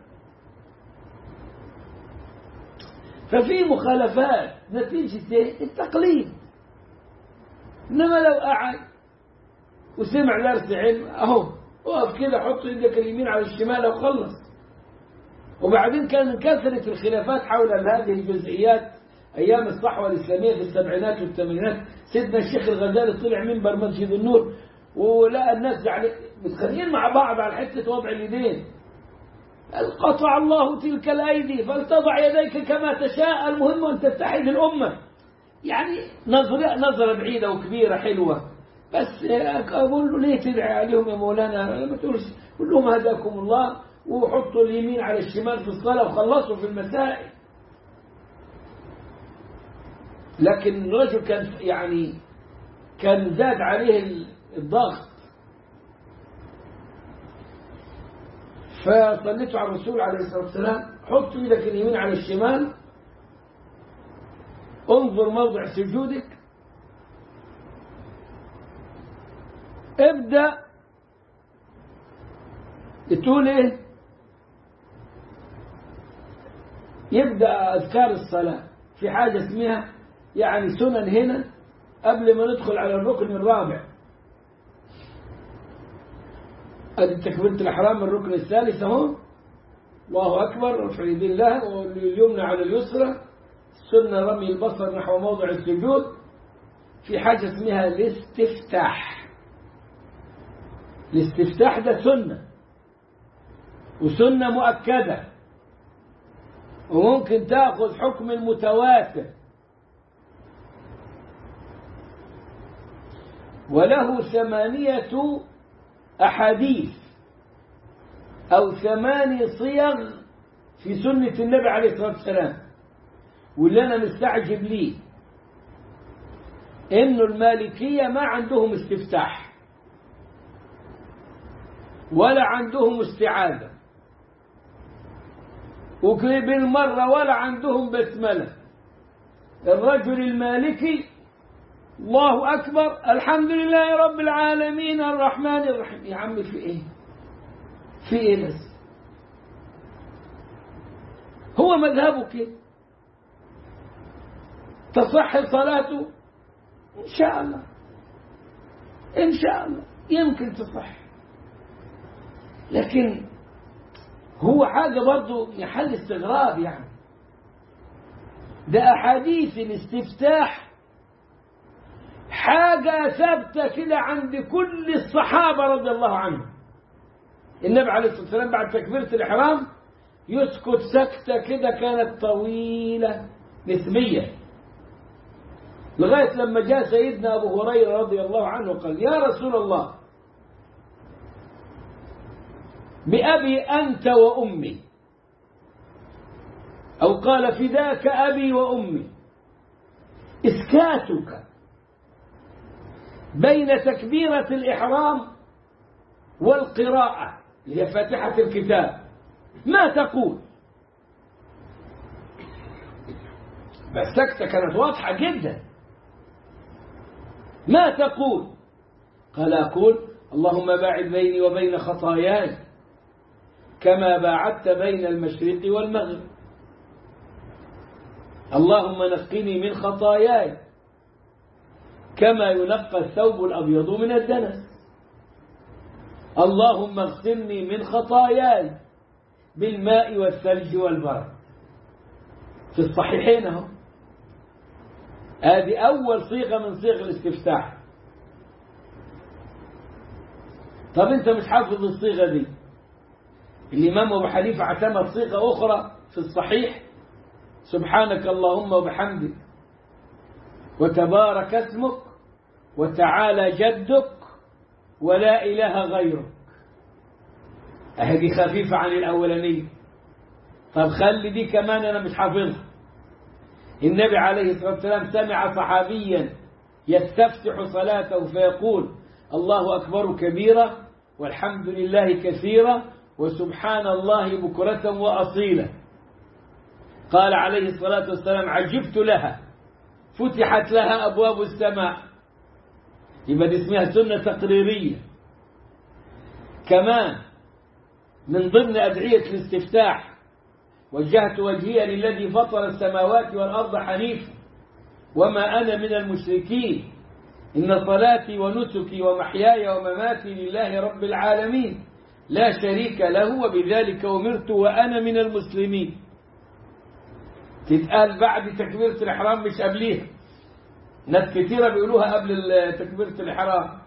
ففي مخالفات نتيجة ايه؟ التقليد انما لو قعد وسمع درس علم اهو اقف كده حط ايدك اليمين على الشمال وخلص وبعدين كان كثرة الخلافات حول هذه الجزئيات ايام الصحوة الاسلامية في السبعينات والثمانينات سيدنا الشيخ الغزالي طلع منبر مسجد النور ولقى الناس يعني متخانقين مع بعض على حتة وضع اليدين قطع الله تلك الأيدي فلتضع يديك كما تشاء المهم أن تتحد الأمة يعني نظرة, نظرة بعيدة وكبيرة حلوة بس أقول له ليه تدعي عليهم يا مولانا ما تقولش قول لهم هداكم الله وحطوا اليمين على الشمال في الصلاة وخلصوا في المسائل لكن الرجل كان يعني كان زاد عليه الضغط فصليت على الرسول عليه الصلاة والسلام حط ايدك اليمين على الشمال انظر موضع سجودك ابدأ تقول ايه يبدأ أذكار الصلاة في حاجة اسمها يعني سنن هنا قبل ما ندخل على الركن الرابع ادي تكبيرة الإحرام الركن الثالث اهو الله أكبر رفع يد الله واليمنى على اليسرى سنة رمي البصر نحو موضع السجود في حاجة اسمها الاستفتاح الاستفتاح ده سنة وسنة مؤكدة وممكن تأخذ حكم المتواتر وله ثمانية أحاديث أو ثماني صيغ في سنة النبي عليه الصلاة والسلام واللي أنا مستعجب ليه إنه المالكية ما عندهم استفتاح ولا عندهم استعاذة وبالمرة ولا عندهم بسملة الرجل المالكي الله أكبر الحمد لله رب العالمين الرحمن الرحيم يا عم في إيه في إيه بس هو مذهبه كده تصح صلاته إن شاء الله إن شاء الله يمكن تصح لكن هو حاجة برضه محل استغراب يعني ده أحاديث الاستفتاح حاجة ثابتة كده عند كل الصحابة رضي الله عنهم النبي عليه الصلاة والسلام بعد تكبيرة الإحرام يسكت سكتة كده كانت طويلة نسبية لغاية لما جاء سيدنا أبو هريرة رضي الله عنه قال يا رسول الله بأبي أنت وأمي أو قال فداك أبي وأمي إسكاتك بين تكبيرة الإحرام والقراءة اللي هي فاتحة الكتاب ما تقول بس سكتة كانت واضحة جدا ما تقول قال أقول اللهم باعد بيني وبين خطاياي كما باعدت بين المشرق والمغرب اللهم نقني من خطاياي كما ينقى الثوب الأبيض من الدنس اللهم اغسلني من خطاياي بالماء والثلج والبرد في الصحيحين اهو هذه أول صيغة من صيغ الاستفتاح طب أنت مش حافظ الصيغة دي الإمام أبو حنيفة اعتمد صيغة أخرى في الصحيح سبحانك اللهم وبحمدك وتبارك اسمك وتعالى جدك ولا إله غيرك أهدي خفيفة عن الأولانية طب خلي دي كمان أنا مش حافظها النبي عليه الصلاة والسلام سمع صحابيا يستفتح صلاته فيقول الله أكبر كبيرا والحمد لله كثيرا وسبحان الله بكرة وأصيلا قال عليه الصلاة والسلام عجبت لها فتحت لها أبواب السماء يبقى دي اسمها سنة تقريرية كمان من ضمن أدعية الاستفتاح وجهت وجهي للذي فطر السماوات والأرض حنيفا وما أنا من المشركين إن صلاتي ونسكي ومحياي ومماتي لله رب العالمين لا شريك له وبذلك أمرت وأنا من المسلمين تتقال بعد تكبيرة الإحرام مش قبليها ناس كثيرة بيقولوها قبل تكبيرة الإحرام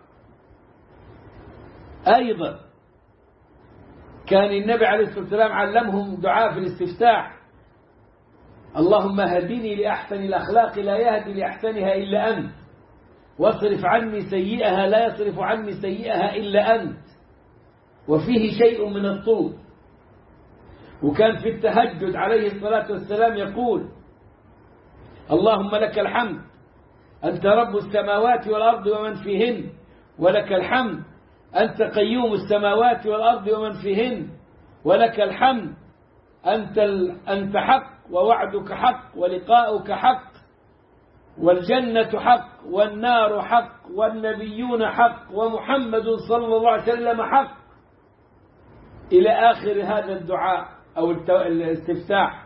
أيضا كان النبي عليه الصلاة والسلام علمهم دعاء في الاستفتاح اللهم هدني لأحسن الأخلاق لا يهدي لأحسنها إلا أنت واصرف عني سيئها لا يصرف عني سيئها إلا أنت وفيه شيء من الطول وكان في التهجد عليه الصلاة والسلام يقول اللهم لك الحمد أنت رب السماوات والأرض ومن فيهن ولك الحمد أنت قيوم السماوات والأرض ومن فيهن ولك الحمد أنت, أنت حق ووعدك حق ولقاؤك حق والجنة حق والنار حق والنبيون حق ومحمد صلى الله عليه وسلم حق إلى آخر هذا الدعاء أو الاستفتاح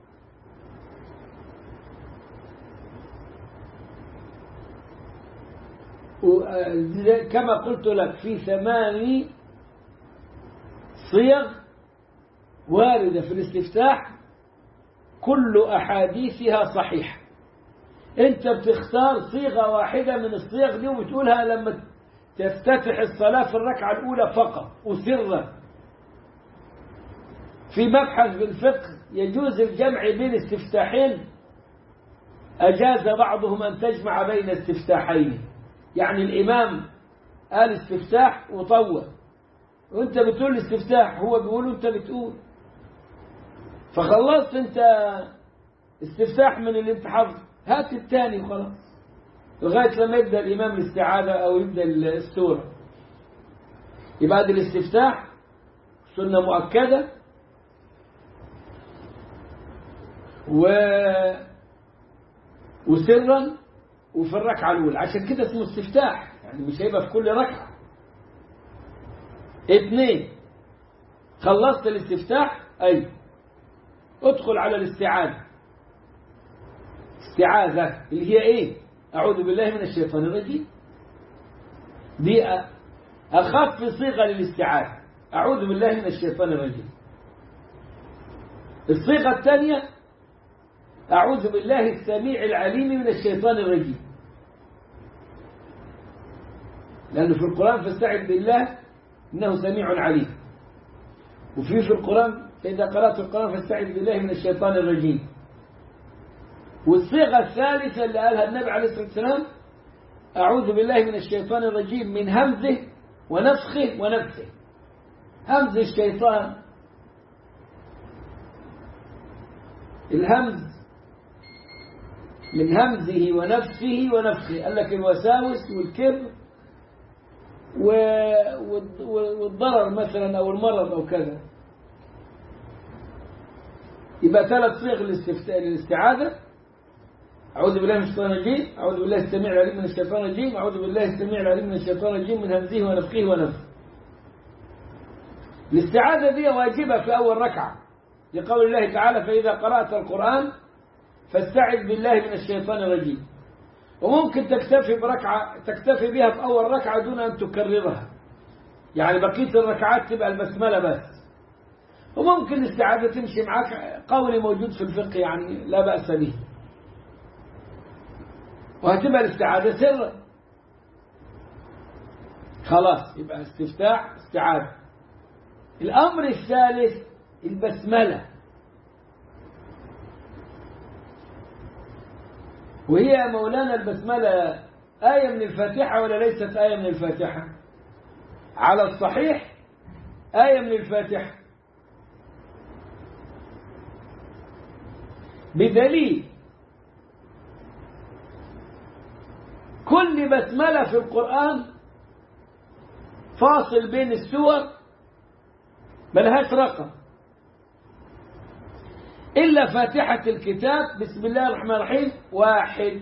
كما قلت لك في ثماني صيغ واردة في الاستفتاح كل أحاديثها صحيحة أنت بتختار صيغة واحدة من الصيغ دي وبتقولها لما تفتتح الصلاة في الركعة الأولى فقط وسرا في مبحث بالفقه يجوز الجمع بين استفتاحين أجاز بعضهم أن تجمع بين استفتاحين يعني الإمام قال استفتاح وطول وانت بتقول استفتاح هو بيقول وانت بتقول فخلصت انت استفتاح من اللي انت حافظه هات الثاني وخلاص لغاية لما يبدأ الإمام الاستعاذة أو يبدأ السورة يبقى هذا الاستفتاح سنة مؤكدة و وسرا وفي الركعة الأولى عشان كده اسمه استفتاح يعني مش هيبقى في كل ركعة اثنين خلصت الاستفتاح أي ادخل على الاستعاذة استعاذة اللي هي ايه أعوذ بالله من الشيطان الرجيم دي أخف صيغة للاستعاذة أعوذ بالله من الشيطان الرجيم الصيغة الثانية أعوذ بالله السميع العليم من الشيطان الرجيم لأنه في القرآن فاستعذ بالله إنه سميع عليم وفي في القرآن فإذا قرأت القرآن فاستعذ بالله من الشيطان الرجيم والصيغة الثالثة اللي قالها النبي عليه الصلاة والسلام أعوذ بالله من الشيطان الرجيم من همزه ونفخه ونفسه همز الشيطان الهمز من همزه ونفسه ونفخه قال لك الوساوس والكبر والضرر مثلا أو المرض أو كذا يبقى ثلاث صيغ للاستعاذة أعوذ بالله من الشيطان الرجيم أعوذ بالله السميع العليم من الشيطان الرجيم أعوذ بالله السميع العليم من الشيطان الرجيم من همزه ونفخه ونفخه الاستعاذة دي واجبة في أول ركعة لقول الله تعالى فإذا قرأت القرآن فاستعذ بالله من الشيطان الرجيم وممكن تكتفي بركعة تكتفي بها في أول ركعة دون أن تكررها يعني بقية الركعات تبقى البسملة بس وممكن الاستعاذة تمشي معك قولي موجود في الفقه يعني لا بأس به وهتبقى الاستعاذة سرا خلاص يبقى استفتاح استعاذة الأمر الثالث البسملة وهي مولانا البسملة آية من الفاتحة ولا ليست آية من الفاتحة على الصحيح آية من الفاتحة بدليل كل بسملة في القرآن فاصل بين السور ملهاش رقم إلا فاتحة الكتاب بسم الله الرحمن الرحيم واحد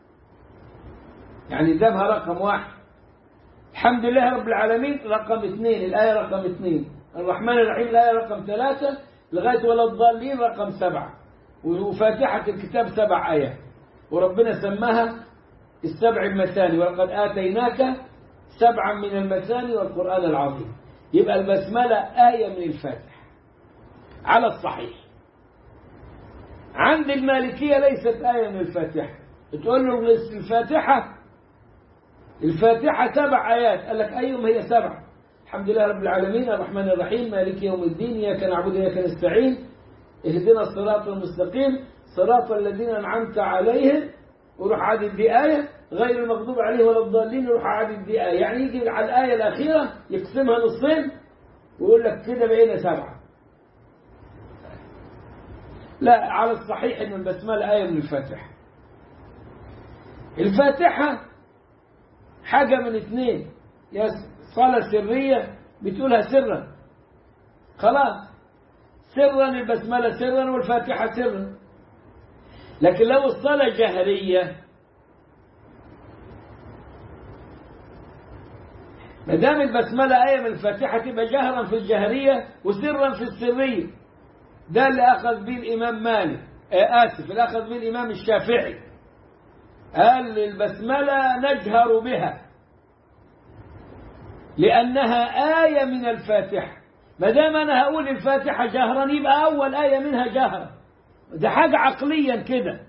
يعني دمها رقم واحد الحمد لله رب العالمين رقم اثنين الآية رقم اثنين الرحمن الرحيم الآية رقم ثلاثة لغاية ولا الضالين رقم سبعة وفاتحة الكتاب سبع آيات وربنا سماها السبع المثاني ولقد آتيناك سبعا من المثاني والقرآن العظيم يبقى البسملة آية من الفاتحة على الصحيح عند المالكية ليست آية من الفاتحة تقول له الفاتحة الفاتحة سبع آيات قال لك أيهم هي سبع الحمد لله رب العالمين الرحمن الرحيم مالك يوم الدين إياك نعبد وإياك نستعين اهدنا الصراط المستقيم صراط الذين أنعمت عليهم وروح عادل دي آية غير المغضوب عليه ولا الضالين يروح عادل دي آية يعني يجي على الآية الأخيرة يقسمها نصين ويقول لك كده بقينا سبعة لا على الصحيح ان البسمله ايه من الفاتحه الفاتحه حاجه من اثنين يا صلاه سريه بتقولها سرا خلاص سرا البسمله سرا والفاتحه سرا لكن لو الصلاه جهريه ما دام البسمله ايه من الفاتحه تبقى جهرا في الجهريه وسرا في السريه ده اللي أخذ به الإمام مالك آه آسف اللي أخذ به الإمام الشافعي قال البسملة نجهر بها لأنها آية من الفاتحة ما دام أنا هقول الفاتحة جهرا يبقى أول آية منها جهرا ده حاجة عقليا كده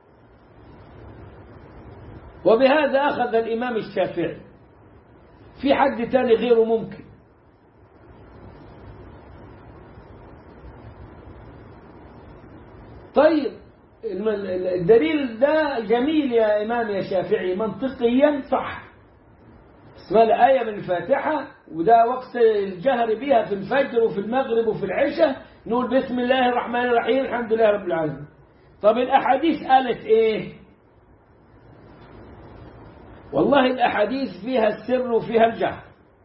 وبهذا أخذ الإمام الشافعي في حد تاني غيره ممكن طيب الدليل ده جميل يا إمام يا شافعي منطقيا صح اسمها الآية من الفاتحة وده وقت الجهر بها في الفجر وفي المغرب وفي العشاء نقول بسم الله الرحمن الرحيم الحمد لله رب العالمين طب الأحاديث قالت إيه والله الأحاديث فيها السر وفيها الجهر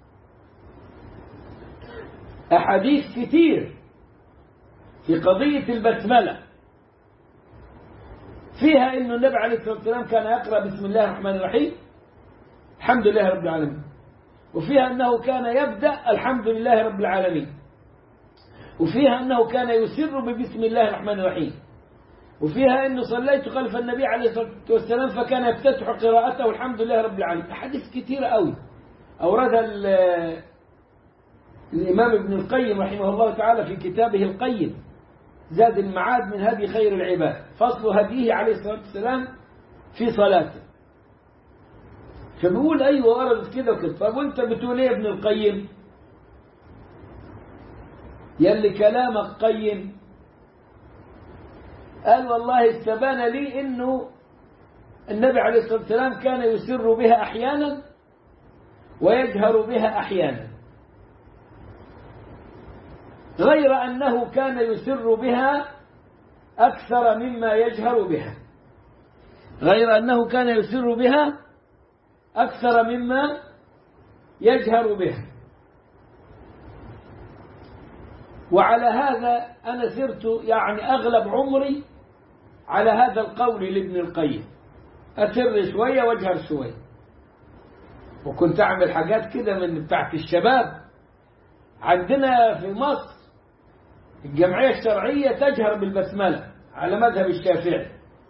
أحاديث كتير في قضية البسملة فيها أن النبي عليه الصلاة والسلام كان يقرأ بسم الله الرحمن الرحيم الحمد لله رب العالمين وفيها أنه كان يبدأ الحمد لله رب العالمين وفيها أنه كان يسر ببسم الله الرحمن الرحيم وفيها أنه صليت خلف النبي عليه الصلاة والسلام فكان يفتتح قراءته الحمد لله رب العالمين أحاديث كثيرة قوي أوردها الإمام ابن القيم رحمه الله تعالى في كتابه القيم زاد المعاد من هدي خير العباد فصل هديه عليه الصلاة والسلام في صلاته فبيقول أيوة وردت كده وكده طب وانت بتقول ايه ابن القيم يلي كلامك قيم قال والله استبان لي انه النبي عليه الصلاة والسلام كان يسر بها أحيانا ويجهر بها أحيانا غير أنه كان يسر بها أكثر مما يجهر بها غير أنه كان يسر بها أكثر مما يجهر بها وعلى هذا أنا سرت يعني أغلب عمري على هذا القول لابن القيم أسر شوية واجهر شوية وكنت أعمل حاجات كده من بتاعت الشباب عندنا في مصر الجمعية الشرعية تجهر بالبسملة على مذهب الشافعي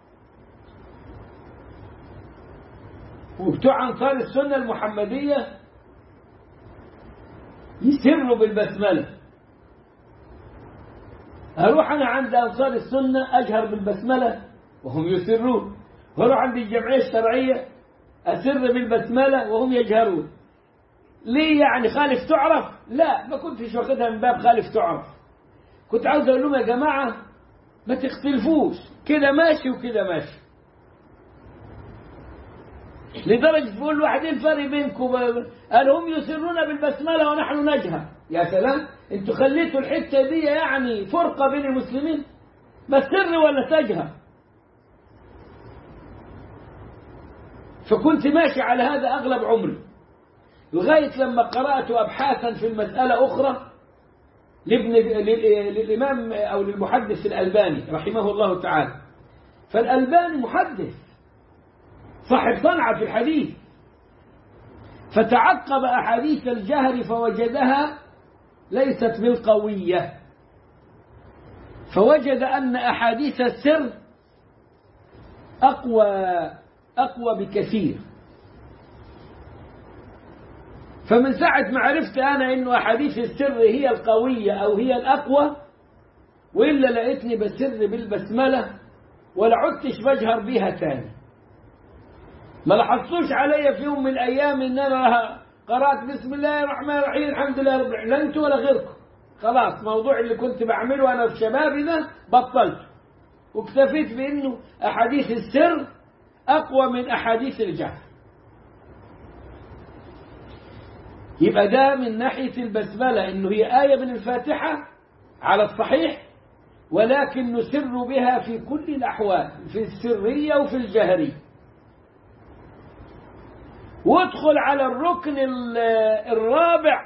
وبتوع أنصار السنة المحمدية يسروا بالبسملة أروح أنا عند أنصار السنة أجهر بالبسملة وهم يسرون وأروح عند الجمعية الشرعية أسر بالبسملة وهم يجهرون ليه يعني خالف تعرف لا ما كنتش واخدها من باب خالف تعرف كنت عاوز أقول لهم يا جماعة ما تختلفوش كده ماشي وكده ماشي لدرجة بقول واحد ايه الفرق بينكم قال هم يسرون بالبسملة ونحن نجهر يا سلام انتوا خليتوا الحتة دي يعني فرقة بين المسلمين بس سر ولا تجهر فكنت ماشي على هذا أغلب عمري لغاية لما قرأت أبحاثا في المسألة أخرى لابن للإمام أو للمحدث الألباني رحمه الله تعالى فالألباني محدث صاحب صنعة في الحديث فتعقب أحاديث الجهر فوجدها ليست بالقوية فوجد أن أحاديث السر أقوى أقوى بكثير فمن ساعة ما عرفت أنا إنه أحاديث السر هي القوية أو هي الأقوى وإلا لقيتني بسر بالبسملة ولا عدتش بجهر بيها تاني ما لاحظتوش عليا في يوم من الأيام إن أنا قرأت بسم الله الرحمن الرحيم الحمد لله رب العالمين لا أنتوا ولا غيركم خلاص موضوع اللي كنت بعمله أنا في شبابي ده بطلته واكتفيت بأنه أحاديث السر أقوى من أحاديث الجهر يبقى ده من ناحية البسملة إنه هي آية من الفاتحة على الصحيح ولكن نسر بها في كل الأحوال في السرية وفي الجهرية وادخل على الركن الرابع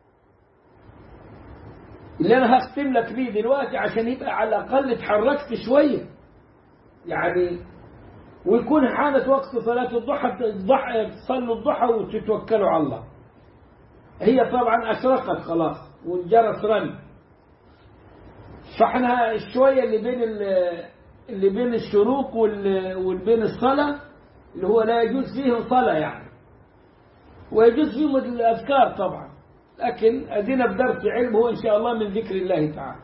اللي أنا هختم لك بيه دلوقتي عشان يبقى على الأقل اتحركت شوية يعني ويكون حانت وقت صلاة الضحى الضحى تصلوا الضحى وتتوكلوا على الله هي طبعا أشرقت خلاص والجرس رن فاحنا الشوية اللي بين اللي بين الشروق والبين الصلاة اللي هو لا يجوز فيه صلاة يعني ويجوز فيهم الأذكار طبعا لكن أدينا بدرس علم هو إن شاء الله من ذكر الله تعالى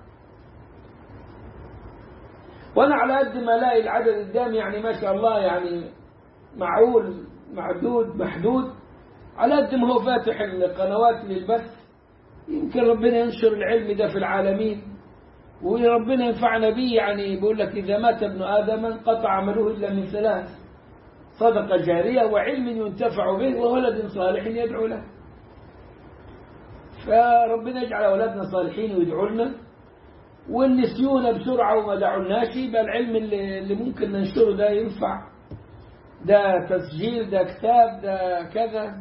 وأنا على قد ما ألاقي العدد قدامي يعني ما شاء الله يعني معقول معدود محدود على قد ما هو فاتح القنوات للبث يمكن ربنا ينشر العلم ده في العالمين وربنا ينفعنا به يعني بيقول لك إذا مات ابن آدم انقطع عمله إلا من ثلاث صدقة جارية وعلم ينتفع به وولد صالح يدعو له فربنا يجعل أولادنا صالحين ويدعوا لنا والنسيون بسرعة وما دعوناش يبقى العلم اللي, اللي ممكن ننشره ده ينفع ده تسجيل ده كتاب ده كذا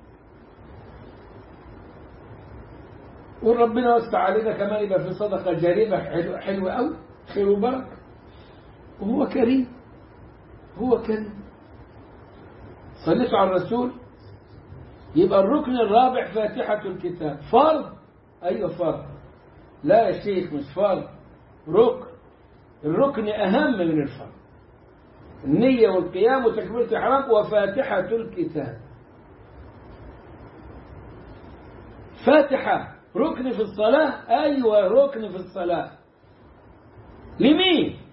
وربنا وسع علينا كمان يبقى في صدقة جارية حلوة حلوة أوي خير وبركة وهو كريم هو كريم صليتوا على الرسول يبقى الركن الرابع فاتحة الكتاب فرض أيوة فرض لا يا شيخ مش فرض ركن الركن أهم من الفرض النية والقيام وتكبيرة الإحرام وفاتحة الكتاب فاتحة ركن في الصلاة أيوة ركن في الصلاة لمين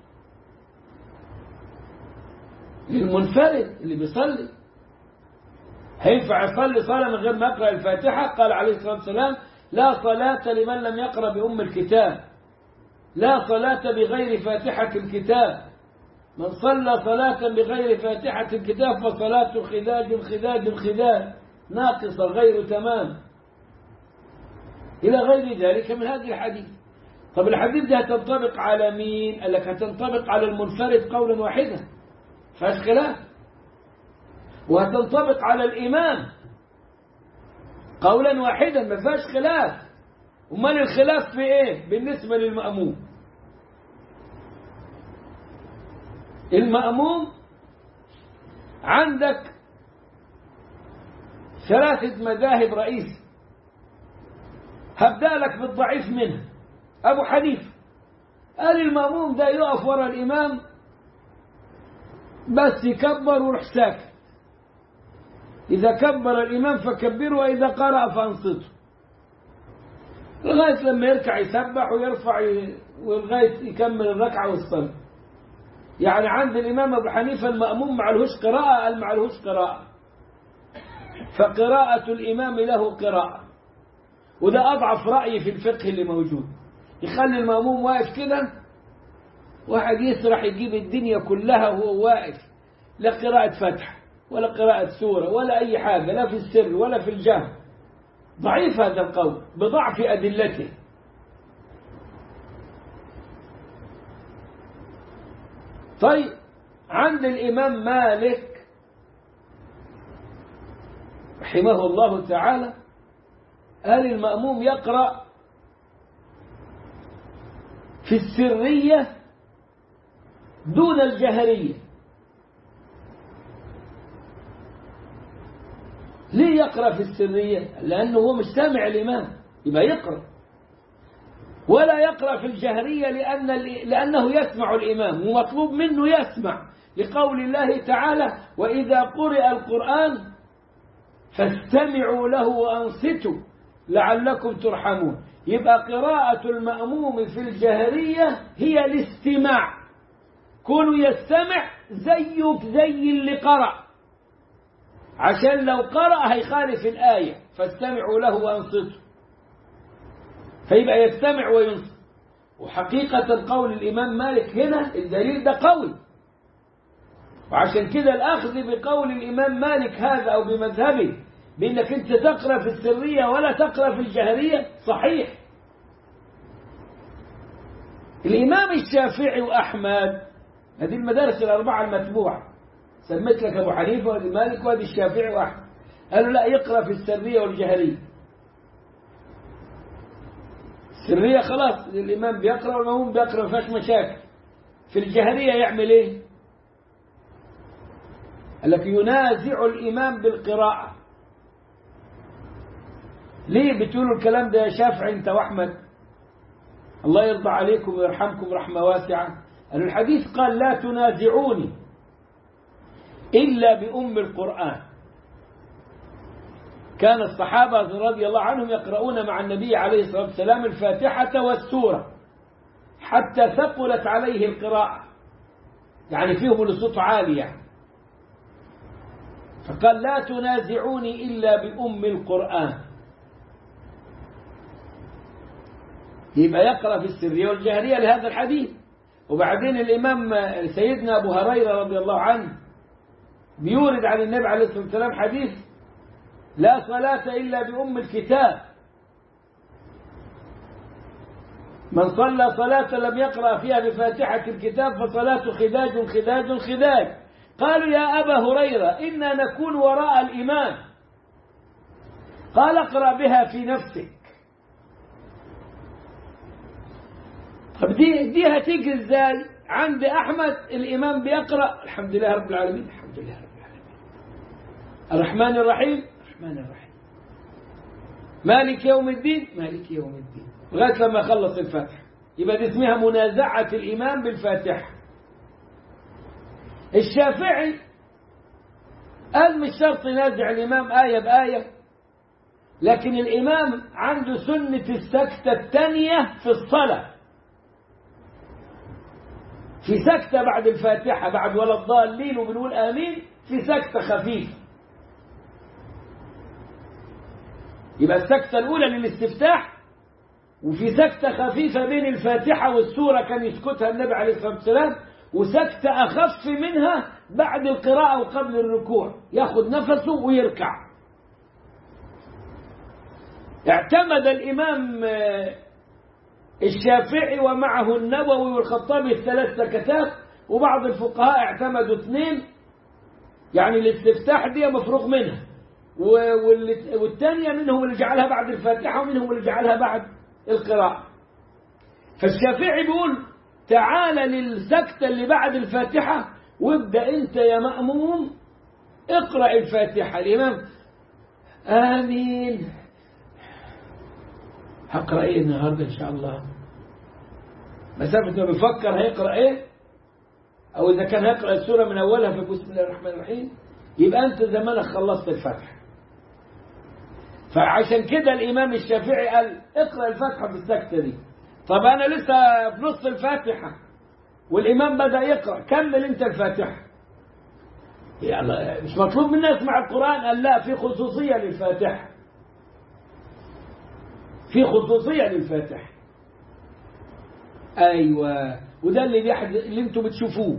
للمنفرد اللي بيصلي هينفع يصلي صلاة من غير ما يقرأ الفاتحة قال عليه الصلاة والسلام لا صلاة لمن لم يقرأ بأم الكتاب لا صلاة بغير فاتحة الكتاب من صلى صلاة بغير فاتحة الكتاب فصلاة خداج خداج خداج ناقصة غير تمام إلى غير ذلك من هذه الحديث طب الحديث ده هتنطبق على مين قال لك هتنطبق على المنفرد قولا واحدا فاش خلاف وهتنطبق على الإمام قولا واحدا ما فيهاش خلاف امال الخلاف في ايه بالنسبة للمأموم المأموم عندك ثلاثة مذاهب رئيسة هبدأ لك بالضعيف منها أبو حنيفة قال المأموم ده يقف ورا الإمام بس يكبر ويروح ساكت إذا كبر الإمام فكبره وإذا قرأ فأنصته لغاية لما يركع يسبح ويرفع ي... ولغاية يكمل الركعة والصلاة يعني عند الإمام أبو حنيفة المأموم معلهوش قراءة قال معلهوش قراءة فقراءة الإمام له قراءة وده أضعف رأي في الفقه اللي موجود يخلي المأموم واقف كده واحد يسرح يجيب الدنيا كلها وهو واقف لا قراءة فتح ولا قراءة سورة ولا أي حاجة لا في السر ولا في الجهر ضعيف هذا القول بضعف أدلته طيب عند الإمام مالك رحمه الله تعالى قال المأموم يقرأ في السرية دون الجهرية ليه يقرأ في السرية لأنه هو مش سامع الإمام يبقى يقرأ ولا يقرأ في الجهرية لأن لأنه يسمع الإمام ومطلوب منه يسمع لقول الله تعالى وإذا قرئ القرآن فاستمعوا له وأنصتوا لعلكم ترحمون يبقى قراءة المأموم في الجهرية هي الاستماع كونوا يستمع زيك زي اللي قرأ عشان لو قرأ هيخالف الآية فاستمعوا له وأنصتوا فيبقى يستمع وينصت وحقيقة قول الإمام مالك هنا الدليل ده قوي وعشان كده الأخذ بقول الإمام مالك هذا أو بمذهبه بأنك أنت تقرأ في السرية ولا تقرأ في الجهرية صحيح الإمام الشافعي وأحمد هذه المدارس الأربعة المتبوعة سميت لك أبو حنيفة وادي مالك وادي الشافعي وأحمد قالوا لا يقرأ في السرية والجهرية السرية خلاص الإمام بيقرأ والمأموم بيقرأ ما فيهاش مشاكل في الجهرية يعمل إيه؟ قال لك ينازع الإمام بالقراءة ليه بتقولوا الكلام ده يا شافعي أنت وأحمد الله يرضى عليكم ويرحمكم رحمة واسعة قالوا الحديث قال لا تنازعوني إلا بأم القرآن كان الصحابة رضي الله عنهم يقرؤون مع النبي عليه الصلاة والسلام الفاتحة والسورة حتى ثقلت عليه القراءة يعني فيهم الصوت عالي يعني فقال لا تنازعوني إلا بأم القرآن يبقى يقرأ في السرية والجهرية لهذا الحديث وبعدين الإمام سيدنا أبو هريرة رضي الله عنه بيورد عن النبي عليه الصلاة والسلام حديث لا صلاة إلا بأم الكتاب من صلى صلاة لم يقرأ فيها بفاتحة الكتاب فصلاة خداج خداج خداج قالوا يا أبا هريرة إنا نكون وراء الإمام قال اقرأ بها في نفسك طب دي دي هتيجي ازاي عند احمد الامام بيقرا الحمد لله رب العالمين الحمد لله رب العالمين الرحمن الرحيم الرحمن الرحيم مالك يوم الدين مالك يوم الدين لغايه لما خلص الفاتحه يبقى دي اسمها منازعه الامام بالفاتحه الشافعي قال مش شرط ينازع الامام ايه بايه لكن الامام عنده سنه السكته الثانيه في الصلاه في سكتة بعد الفاتحة بعد ولا الضالين وبنقول آمين في سكتة خفيفة يبقى السكتة الأولى للاستفتاح وفي سكتة خفيفة بين الفاتحة والسورة كان يسكتها النبي عليه الصلاة والسلام وسكتة أخف منها بعد القراءة وقبل الركوع ياخد نفسه ويركع اعتمد الإمام الشافعي ومعه النووي والخطابي الثلاث سكتات وبعض الفقهاء اعتمدوا اثنين يعني الاستفتاح دي مفروغ منها والثانية منهم اللي جعلها بعد الفاتحة ومنهم اللي جعلها بعد القراءة فالشافعي بيقول تعال للسكتة اللي بعد الفاتحة وابدأ انت يا مأموم اقرأ الفاتحة الإمام آمين هقرأ ايه النهاردة ان شاء الله مسافة ما بيفكر هيقرأ ايه او اذا كان هيقرأ السورة من اولها في بسم الله الرحمن الرحيم يبقى انت زمانك خلصت الفتح فعشان كده الإمام الشافعي قال اقرأ الفاتحة في السكتة دي طب أنا لسه في نص الفاتحة والإمام بدأ يقرأ كمل أنت الفاتحة يعني مش مطلوب منا يسمع القرآن قال لا في خصوصية للفاتحة في خصوصية للفاتحة أيوة وده اللي بيحد... اللي انتم بتشوفوه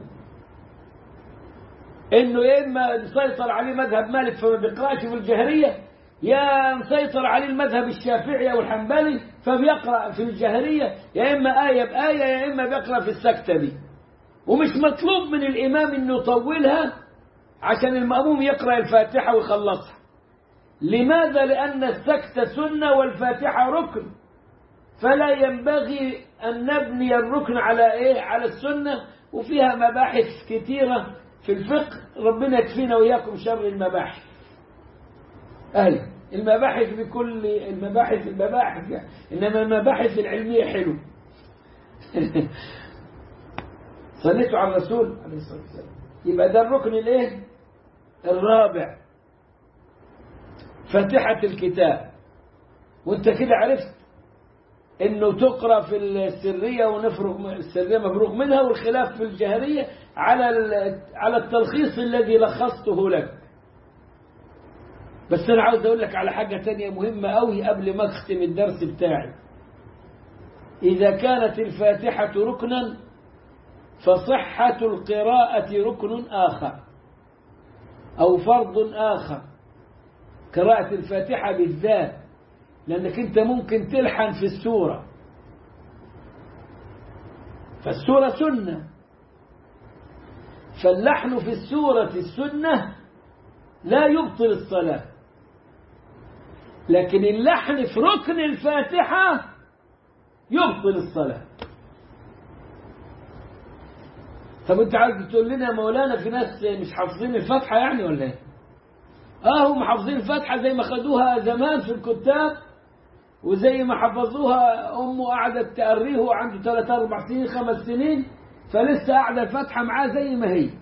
انه يا اما مسيطر عليه مذهب مالك فما بيقراش في الجهريه يا مسيطر عليه المذهب الشافعي او الحنبلي فبيقرا في الجهريه يا اما ايه بايه يا اما بيقرا في السكته دي ومش مطلوب من الامام انه يطولها عشان الماموم يقرا الفاتحه ويخلصها لماذا لان السكته سنه والفاتحه ركن فلا ينبغي ان نبني الركن على ايه على السنه وفيها مباحث كثيره في الفقه ربنا يكفينا وإياكم شر المباحث أي المباحث بكل المباحث المباحث يعني. إنما المباحث العلمية حلو صليتوا على الرسول عليه الصلاة والسلام يبقى ده الركن الايه الرابع فاتحة الكتاب وانت كده عرفت انه تقرا في السريه ونفرغ السريه مفروغ منها والخلاف في الجهريه على على التلخيص الذي لخصته لك بس انا عاوز اقول لك على حاجه تانية مهمه قوي قبل ما اختم الدرس بتاعي اذا كانت الفاتحه ركنا فصحه القراءه ركن اخر او فرض اخر قراءه الفاتحه بالذات لأنك أنت ممكن تلحن في السورة فالسورة سنة فاللحن في السورة السنة لا يبطل الصلاة لكن اللحن في ركن الفاتحة يبطل الصلاة طب انت عايز تقول لنا يا مولانا في ناس مش حافظين الفاتحة يعني ولا ايه؟ اه هم حافظين الفاتحة زي ما خدوها زمان في الكتاب وزي ما حفظوها أمه قعدت تقريه وعنده ثلاث أربع سنين خمس سنين فلسه قاعدة الفاتحة معاه زي ما هي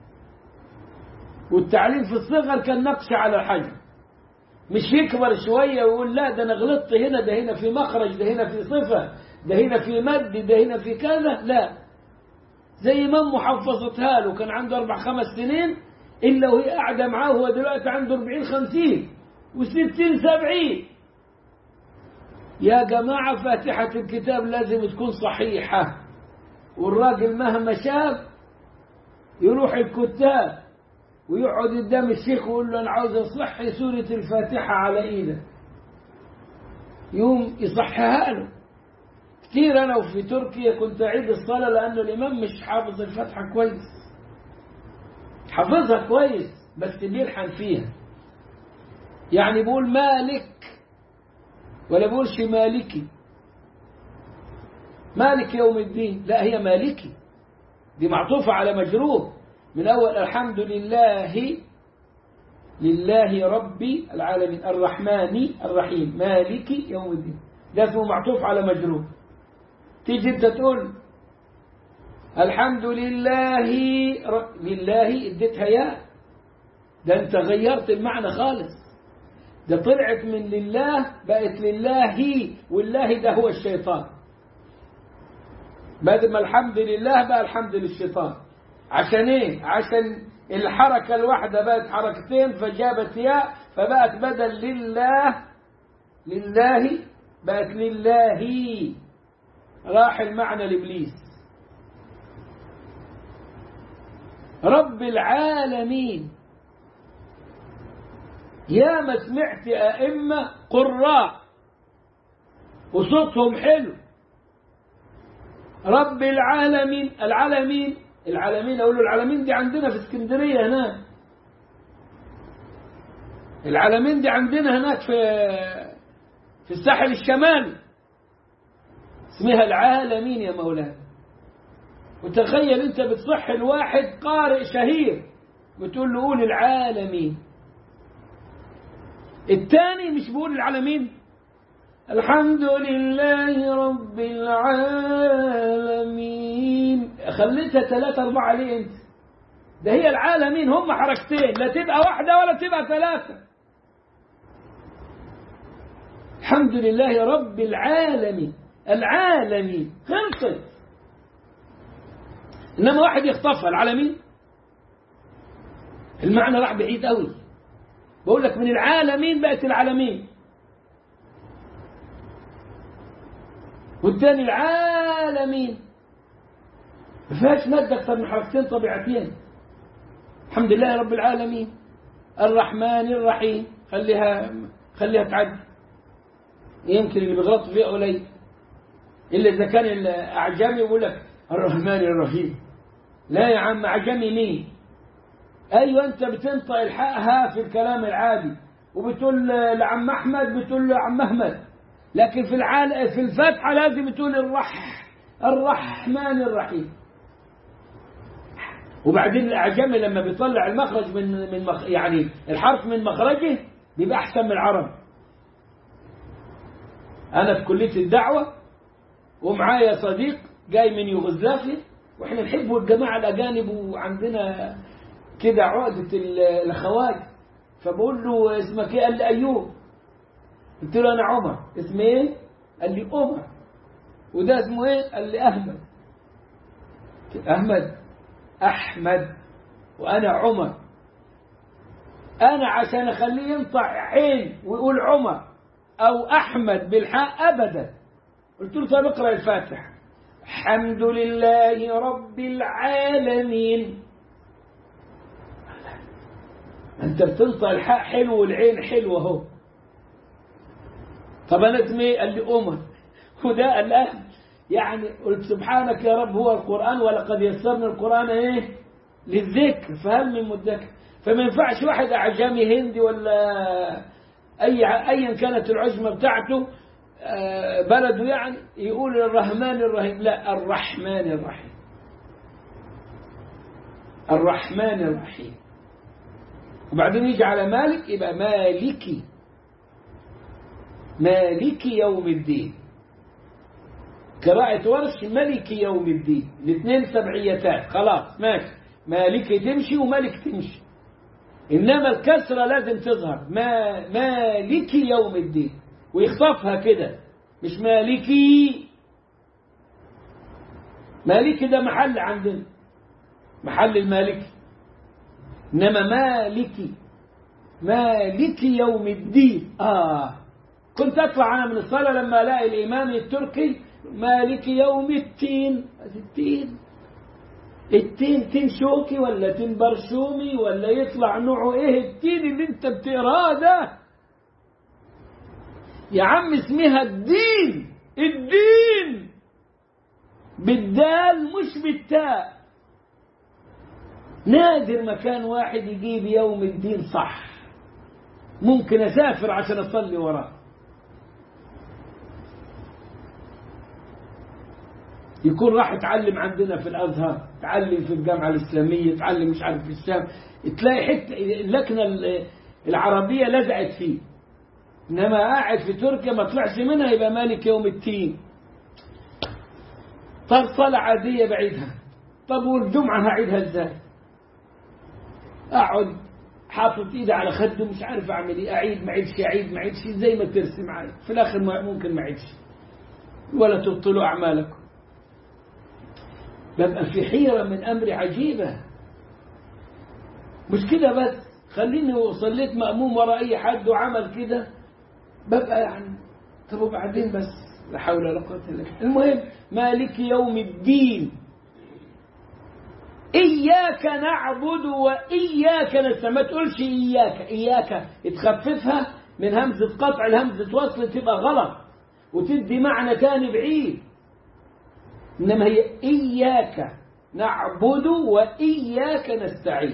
والتعليم في الصغر كان نقش على الحجم مش يكبر شوية ويقول لا ده أنا غلطت هنا ده هنا في مخرج ده هنا في صفة ده هنا في مد ده هنا في كذا لا زي ما أمه حفظتها له كان عنده أربع خمس سنين إلا وهي قاعدة معاه هو دلوقتي عنده 40 50 و60 70 يا جماعة فاتحة الكتاب لازم تكون صحيحة والراجل مهما شاف يروح الكتاب ويقعد قدام الشيخ ويقول له أنا عاوز أصحي سورة الفاتحة على إيدك يوم يصحها له كتير أنا وفي تركيا كنت أعيد الصلاة لأنه الإمام مش حافظ الفاتحة كويس حافظها كويس بس بيلحن فيها يعني بيقول مالك ولا بيقولش مالكي مالك يوم الدين لا هي مالكي دي معطوفة على مجرور من أول الحمد لله لله ربي العالمين الرحمن الرحيم مالك يوم الدين ده اسمه معطوف على مجرور تيجي انت تقول الحمد لله ر... لله اديتها يا ده انت غيرت المعنى خالص ده طلعت من لله بقت لله والله ده هو الشيطان بدل ما الحمد لله بقى الحمد للشيطان عشان ايه عشان الحركة الواحدة بقت حركتين فجابت ياء فبقت بدل لله لله بقت لله راح المعنى لإبليس رب العالمين يا ما سمعت أئمة قراء وصوتهم حلو رب العالمين العالمين العالمين أقول له العالمين دي عندنا في اسكندرية هناك العالمين دي عندنا هناك في في الساحل الشمالي اسمها العالمين يا مولانا وتخيل انت بتصح الواحد قارئ شهير بتقول له قول العالمين الثاني مش بيقول العالمين الحمد لله رب العالمين خليتها ثلاثة أربعة ليه أنت ده هي العالمين هم حركتين لا تبقى واحدة ولا تبقى ثلاثة الحمد لله رب العالمين العالمين خلصت إنما واحد يخطفها العالمين المعنى راح بعيد قوي بقول لك من العالمين بقت العالمين والتاني العالمين ما فيهاش مادة أكثر من حركتين طبيعتين الحمد لله رب العالمين الرحمن الرحيم خليها خليها تعدي يمكن اللي بيغلطوا فيها قليل إلا إذا كان الأعجمي يقول لك الرحمن الرحيم لا يا عم أعجمي مين أيوة أنت بتنطق الحقها في الكلام العادي وبتقول لعم أحمد بتقول له عم أحمد لكن في العال في الفاتحة لازم تقول الرح الرحمن الرحيم وبعدين الأعجمي لما بيطلع المخرج من من مخ يعني الحرف من مخرجه بيبقى أحسن من العرب أنا في كلية الدعوة ومعايا صديق جاي من يوغوسلافيا واحنا نحب الجماعة الأجانب وعندنا كده عقدة الخواج فبقول له اسمك ايه؟ قال لي أيوب قلت له أنا عمر اسمي ايه؟ قال لي عمر وده اسمه ايه؟ قال لي أحمد أحمد أحمد وأنا عمر أنا عشان أخليه ينطع عين ويقول عمر أو أحمد بالحاء أبدا قلت له طب اقرأ الفاتحة الحمد لله رب العالمين أنت بتنطق الحاء حلو والعين حلوة أهو طب أنا اسمي إيه؟ قال لي أمر وده الآن يعني قلت سبحانك يا رب هو القرآن ولقد يسرنا القرآن إيه للذكر فهل من مدكر فما ينفعش واحد أعجمي هندي ولا أي أيا كانت العزمة بتاعته بلده يعني يقول الرحمن الرحيم لا الرحمن الرحيم الرحمن الرحيم وبعدين يجي على مالك يبقى مالكي مالكي يوم الدين قراءة ورش ملك يوم الدين الاثنين سبعيتان خلاص ماشي مالكي تمشي وملك تمشي إنما الكسرة لازم تظهر ما مالكي يوم الدين ويخطفها كده مش مالكي مالكي ده محل عندنا محل المالكي إنما مالكي مالكي يوم الدين آه كنت أطلع أنا من الصلاة لما ألاقي الإمام التركي مالكي يوم التين التين التين تين شوكي ولا تين برشومي ولا يطلع نوعه ايه التين اللي انت بتقراه ده يا عم اسمها الدين الدين بالدال مش بالتاء نادر مكان واحد يجيب يوم الدين صح ممكن اسافر عشان اصلي وراه يكون راح يتعلم عندنا في الازهر يتعلم في الجامعه الاسلاميه يتعلم مش عارف في الشام تلاقي حته اللكنه العربيه لزعت فيه انما قاعد في تركيا ما طلعش منها يبقى مالك يوم التين طب صلاة عادية بعيدها طب والجمعة هعيدها ازاي اقعد حاطط ايدي على خده مش عارف اعمل ايه اعيد ما اعيدش اعيد ما اعيدش زي ما ترسم معايا في الاخر ممكن ما اعيدش ولا تبطلوا اعمالكم ببقى في حيرة من أمر عجيبة مش كده بس خليني صليت مأموم ورا أي حد وعمل كده ببقى يعني طب وبعدين بس لا حول ولا قوة إلا بالله المهم مالك يوم الدين إياك نعبد وإياك نستعين ما تقولش إياك إياك تخففها من همزة قطع لهمزة وصل تبقى غلط وتدي معنى تاني بعيد إنما هي إياك نعبد وإياك نستعين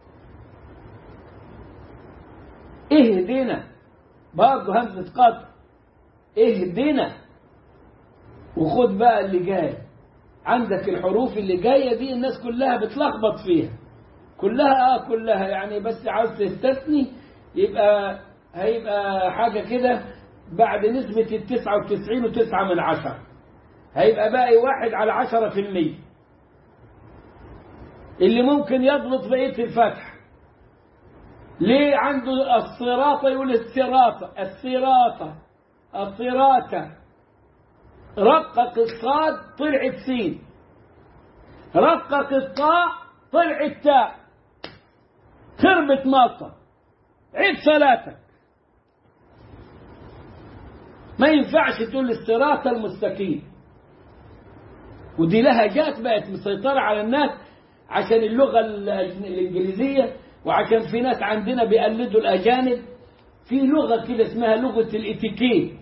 اهدنا برضه همزة قطع اهدنا وخد بقى اللي جاي عندك الحروف اللي جاية دي الناس كلها بتلخبط فيها كلها اه كلها يعني بس عاوز تستثني يبقى هيبقى حاجة كده بعد نسبة التسعة وتسعين وتسعة من عشرة هيبقى باقي واحد على عشرة في المية اللي ممكن يضبط بقية الفتح ليه عنده الصراطة يقول الصراطة الصراطة الصراط رقق الصاد طلعت سين رقق الطاء طلعت تاء خربت ماطة عيد صلاتك ما ينفعش تقول الصراط المستقيم ودي لهجات بقت مسيطرة على الناس عشان اللغة الإنجليزية وعشان في ناس عندنا بيقلدوا الأجانب في لغة كده اسمها لغة الاتيكيت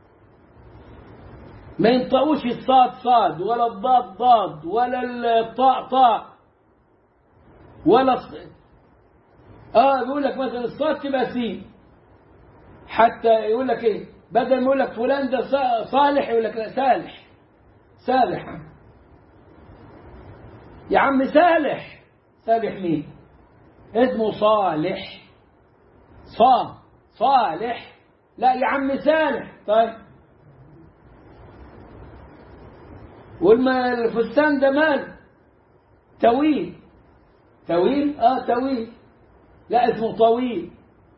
ما ينطقوش الصاد صاد ولا الضاد ضاد ولا الطاء طاء ولا الص... اه بيقول لك مثلا الصاد تبقى سين حتى يقول لك ايه بدل ما يقول لك فلان ده صالح يقول لك لا سالح سالح يا عم سالح سالح مين اسمه صالح صا صالح لا يا عم سالح طيب والما الفستان ده مال طويل طويل اه طويل لا اسمه طويل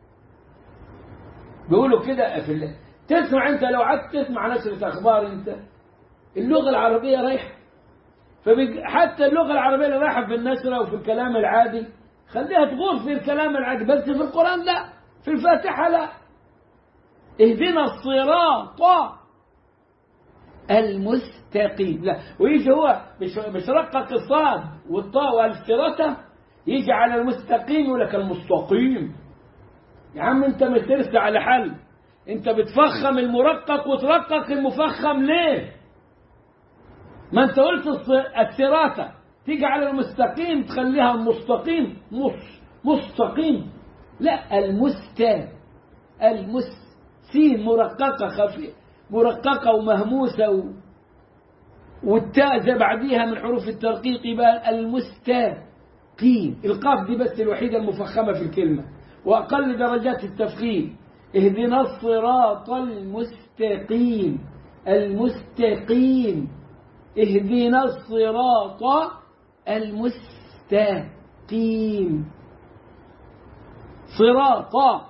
بيقولوا كده في الله تسمع انت لو قعدت تسمع نشرة اخبار انت اللغة العربية رايحة فحتى اللغة العربية اللي رايحة في النشرة وفي الكلام العادي خليها تغور في الكلام العادي بس في القرآن لا في الفاتحة لا اهدنا الصراط المستقيم لا ويجي هو مش مش رقق الصاد والطاء والصراطة يجي على المستقيم يقول لك المستقيم يا عم انت ما ترسى على حل انت بتفخم المرقق وترقق المفخم ليه ما انت قلت الصراطة تيجي على المستقيم تخليها مستقيم مص مستقيم لا المستا المس سين مرققة خفيفة مرققة ومهموسة و... والتاء زي بعديها من حروف الترقيق يبقى المستقيم القاف دي بس الوحيدة المفخمة في الكلمة وأقل درجات التفخيم اهدنا الصراط المستقيم المستقيم اهدنا الصراط المستقيم صراط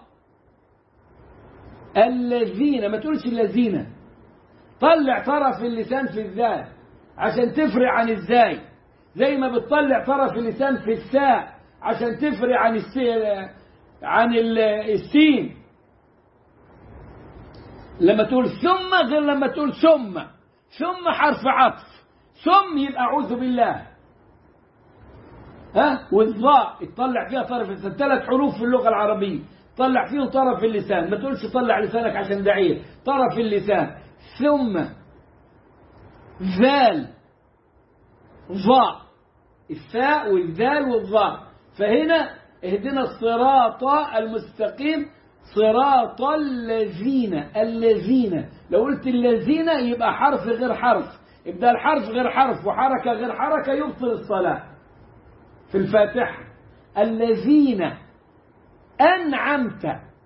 الذين ما تقولش الذين طلع طرف اللسان في الذال عشان تفرق عن الزاي زي ما بتطلع طرف اللسان في الساء عشان تفرق عن السي عن السين لما تقول ثم غير لما تقول ثم ثم حرف عطف ثم يبقى اعوذ بالله ها والظاء تطلع فيها طرف اللسان ثلاث حروف في اللغه العربيه طلع فيهم طرف اللسان ما تقولش طلع لسانك عشان دعير طرف اللسان ثم ذال ظاء الثاء والذال والظاء فهنا اهدنا الصراط المستقيم صراط الذين الذين لو قلت الذين يبقى حرف غير حرف يبقى الحرف غير حرف وحركة غير حركة يبطل الصلاة في الفاتحة الذين أنعمت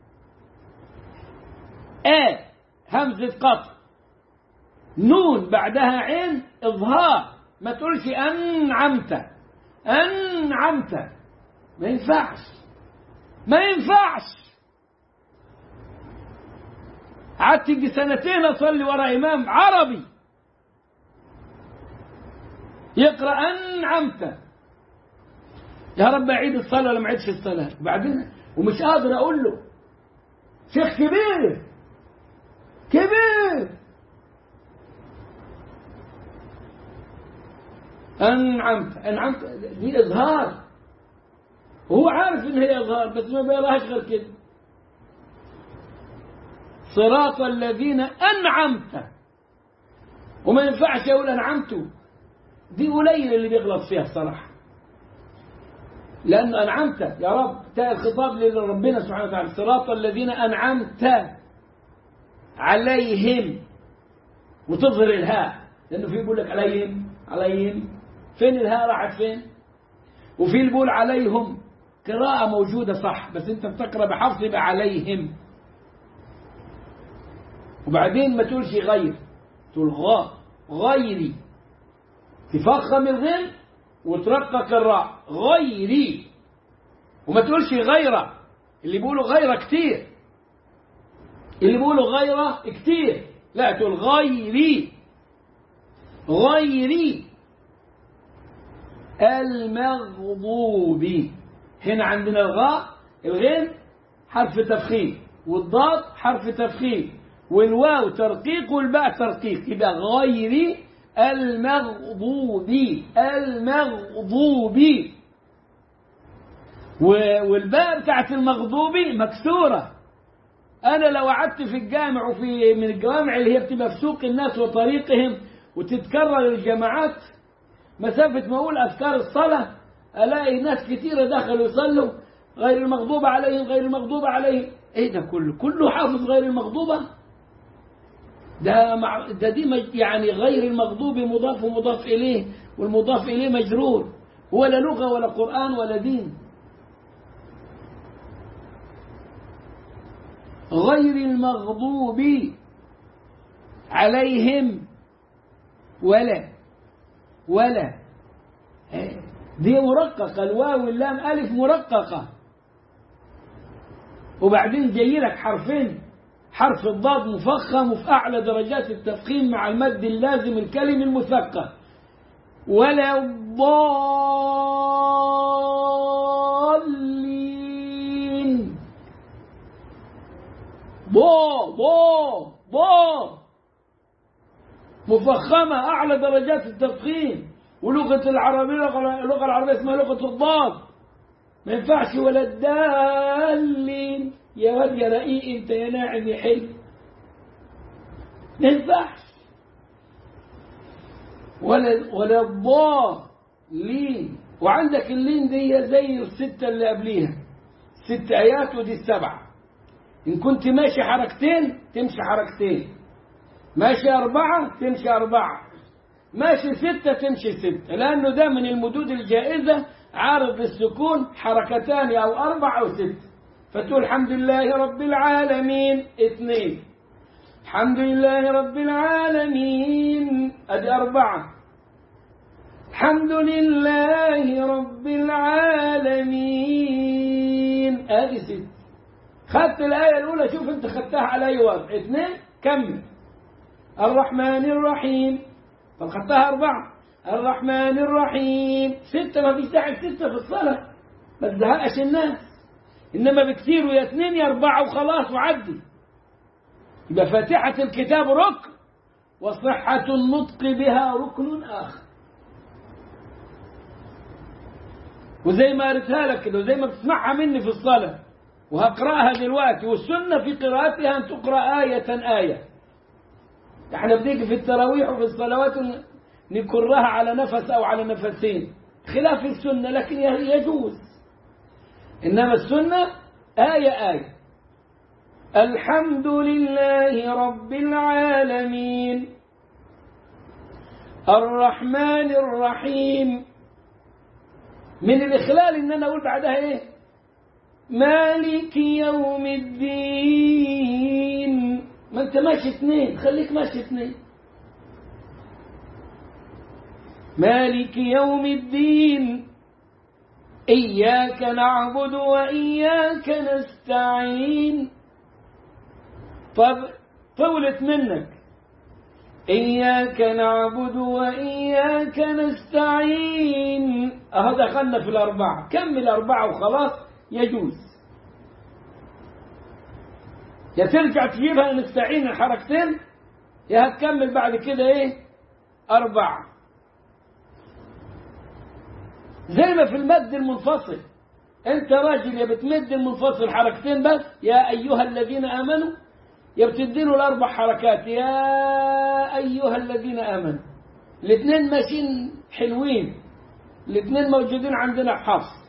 آ همزة قطع نون بعدها عين إظهار ما تقولش أنعمت أنعمت ما ينفعش ما ينفعش قعدت يجي سنتين أصلي ورا إمام عربي يقرأ أنعمت يا رب أعيد الصلاة ولا ما أعيدش الصلاة بعدين ومش قادر أقول له شيخ كبير كبير أنعمت أنعمت دي إظهار وهو عارف إن هي إظهار بس ما بيراهاش غير كده صراط الذين أنعمت وما ينفعش يقول أنعمت دي قليل اللي بيغلط فيها الصراحة لأن أنعمت يا رب تاء الخطاب لربنا سبحانه وتعالى صراط الذين أنعمت عليهم وتظهر الهاء لأنه في بيقول لك عليهم عليهم فين الهاء راحت فين وفي اللي بيقول عليهم قراءة موجودة صح بس أنت بتقرأ بحفظ يبقى عليهم وبعدين ما تقولش غير تقول غا غيري تفخم الغين وترقق الراء غيري وما تقولش غيره اللي بيقولوا غيره كتير اللي بيقولوا غيره كتير لا تقول غيري غيري المغضوب هنا عندنا الغاء الغين حرف تفخيم والضاد حرف تفخيم والواو ترقيق والباء ترقيق يبقى غير المغضوب المغضوب والباء بتاعت المغضوب مكسورة أنا لو قعدت في الجامع وفي من الجوامع اللي هي بتبقى في سوق الناس وطريقهم وتتكرر الجماعات مسافة ما أقول أذكار الصلاة ألاقي ناس كثيرة دخلوا يصلوا غير المغضوب عليهم غير المغضوب عليهم إيه ده كله كله حافظ غير المغضوبة ده مع ده دي مج يعني غير المغضوب مضاف ومضاف إليه والمضاف إليه مجرور ولا لغة ولا قرآن ولا دين غير المغضوب عليهم ولا ولا دي مرققة الواو واللام ألف مرققة وبعدين جاي لك حرفين حرف الضاد مفخم وفي أعلى درجات التفخيم مع المد اللازم الكلمي المثقل ولا الضالين ضا ضا ضا مفخمة أعلى درجات التفخيم ولغة العربية اللغة العربية اسمها لغة الضاد ما ينفعش ولا الدالين يا واد يا رقيق انت يا ناعم يا حلو ما ينفعش ولا ولا الضالين وعندك اللين دي زي الستة اللي قبليها ست آيات ودي السبعة إن كنت ماشي حركتين تمشي حركتين ماشي أربعة تمشي أربعة ماشي ستة تمشي ستة لأنه ده من المدود الجائزة عارض للسكون حركتان أو أربع أو ست فتقول الحمد لله رب العالمين اثنين الحمد لله رب العالمين أدي أربعة الحمد لله رب العالمين أدي ست خدت الآية الأولى شوف أنت خدتها على أي وضع اثنين كمل الرحمن الرحيم طب خدتها أربعة الرحمن الرحيم ستة ما فيش داعي ستة في الصلاة ما تزهقش الناس إنما بكثير يا اثنين يا أربعة وخلاص وعدي يبقى فاتحة الكتاب ركن وصحة النطق بها ركن آخر وزي ما قريتها لك كده وزي ما بتسمعها مني في الصلاة وهقرأها دلوقتي والسنة في قراءتها أن تقرأ آية آية احنا بنيجي في التراويح وفي الصلوات نكرها على نفس أو على نفسين خلاف السنة لكن يجوز إنما السنة آية آية الحمد لله رب العالمين الرحمن الرحيم من الإخلال إن أنا أقول بعدها إيه مالك يوم الدين ما أنت ماشي اثنين خليك ماشي اثنين مالك يوم الدين إياك نعبد وإياك نستعين طب طولت منك إياك نعبد وإياك نستعين أهو دخلنا في الأربعة كمل أربعة وخلاص يجوز يا ترجع تجيبها نستعين الحركتين يا هتكمل بعد كده إيه أربعة زي ما في المد المنفصل انت راجل يا بتمد المنفصل حركتين بس يا ايها الذين امنوا يا بتديله الاربع حركات يا ايها الذين امنوا الاثنين ماشيين حلوين الاثنين موجودين عندنا حفص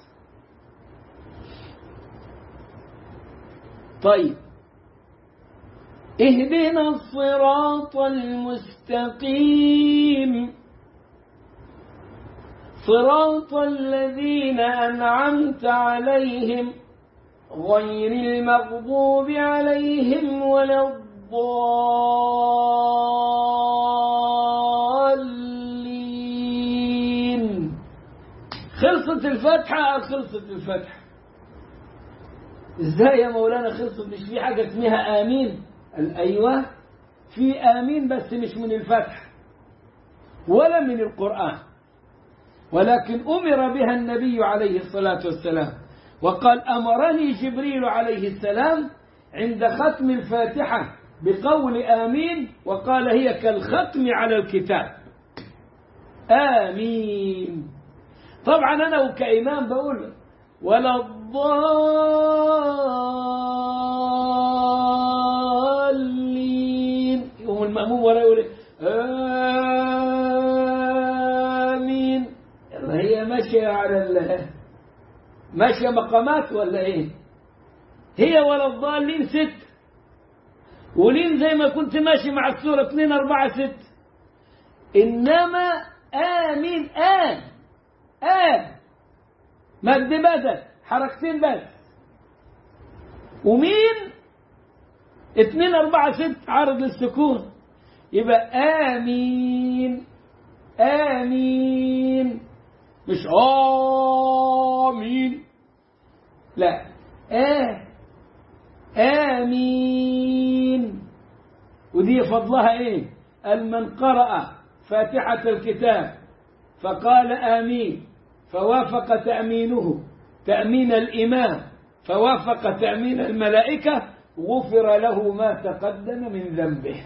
طيب اهدنا الصراط المستقيم صراط الذين أنعمت عليهم غير المغضوب عليهم ولا الضالين خلصت الفتحة خلصت الفتحة ازاي يا مولانا خلصت مش في حاجة اسمها آمين الأيوة في آمين بس مش من الفتح ولا من القرآن ولكن أمر بها النبي عليه الصلاة والسلام وقال أمرني جبريل عليه السلام عند ختم الفاتحة بقول آمين وقال هي كالختم على الكتاب آمين طبعا أنا كإمام بقول ولا الضالين يقوم المأموم ورا يقول آمين هي ماشية على ال ماشية مقامات ولا إيه هي ولا الضالين ست ولين زي ما كنت ماشي مع السورة 2 4 6 إنما آمين آن آن مد بدل حركتين بس ومين اتنين أربعة ست عرض للسكون يبقى آمين آمين مش آمين لا آه آمين ودي فضلها إيه المن قرأ فاتحة الكتاب فقال آمين فوافق تأمينه تأمين الإمام فوافق تأمين الملائكة غفر له ما تقدم من ذنبه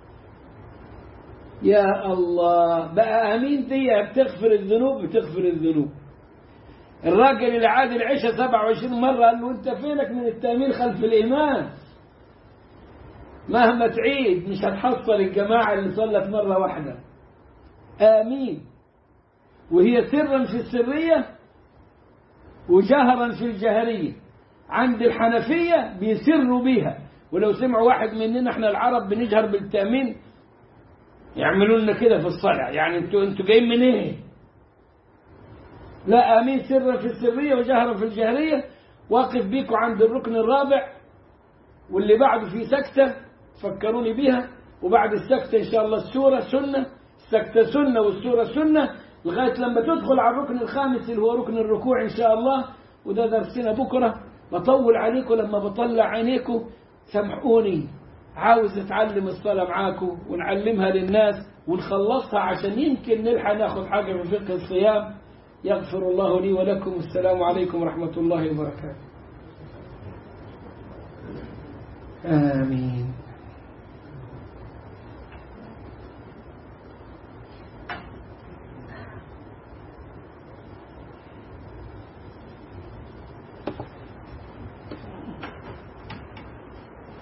يا الله بقى أمين دي بتغفر الذنوب بتغفر الذنوب الراجل اللي عاد العشاء 27 مرة قال له أنت فينك من التأمين خلف الإمام مهما تعيد مش هتحصل الجماعة اللي صلت مرة واحدة آمين وهي سرا في السرية وجهرا في الجهرية عند الحنفية بيسروا بيها ولو سمعوا واحد مننا احنا العرب بنجهر بالتأمين يعملوا لنا كده في الصلاة يعني انتوا انتوا جايين من ايه؟ لا امين سرا في السرية وجهرا في الجهرية واقف بيكوا عند الركن الرابع واللي بعده في سكتة فكروني بيها وبعد السكتة ان شاء الله السورة سنة السكتة سنة والسورة سنة لغاية لما تدخل على الركن الخامس اللي هو ركن الركوع إن شاء الله وده درسنا بكرة بطول عليكم لما بطلع عينيكم سامحوني عاوز اتعلم الصلاة معاكم ونعلمها للناس ونخلصها عشان يمكن نلحق ناخد حاجة في فقه الصيام يغفر الله لي ولكم السلام عليكم ورحمة الله وبركاته آمين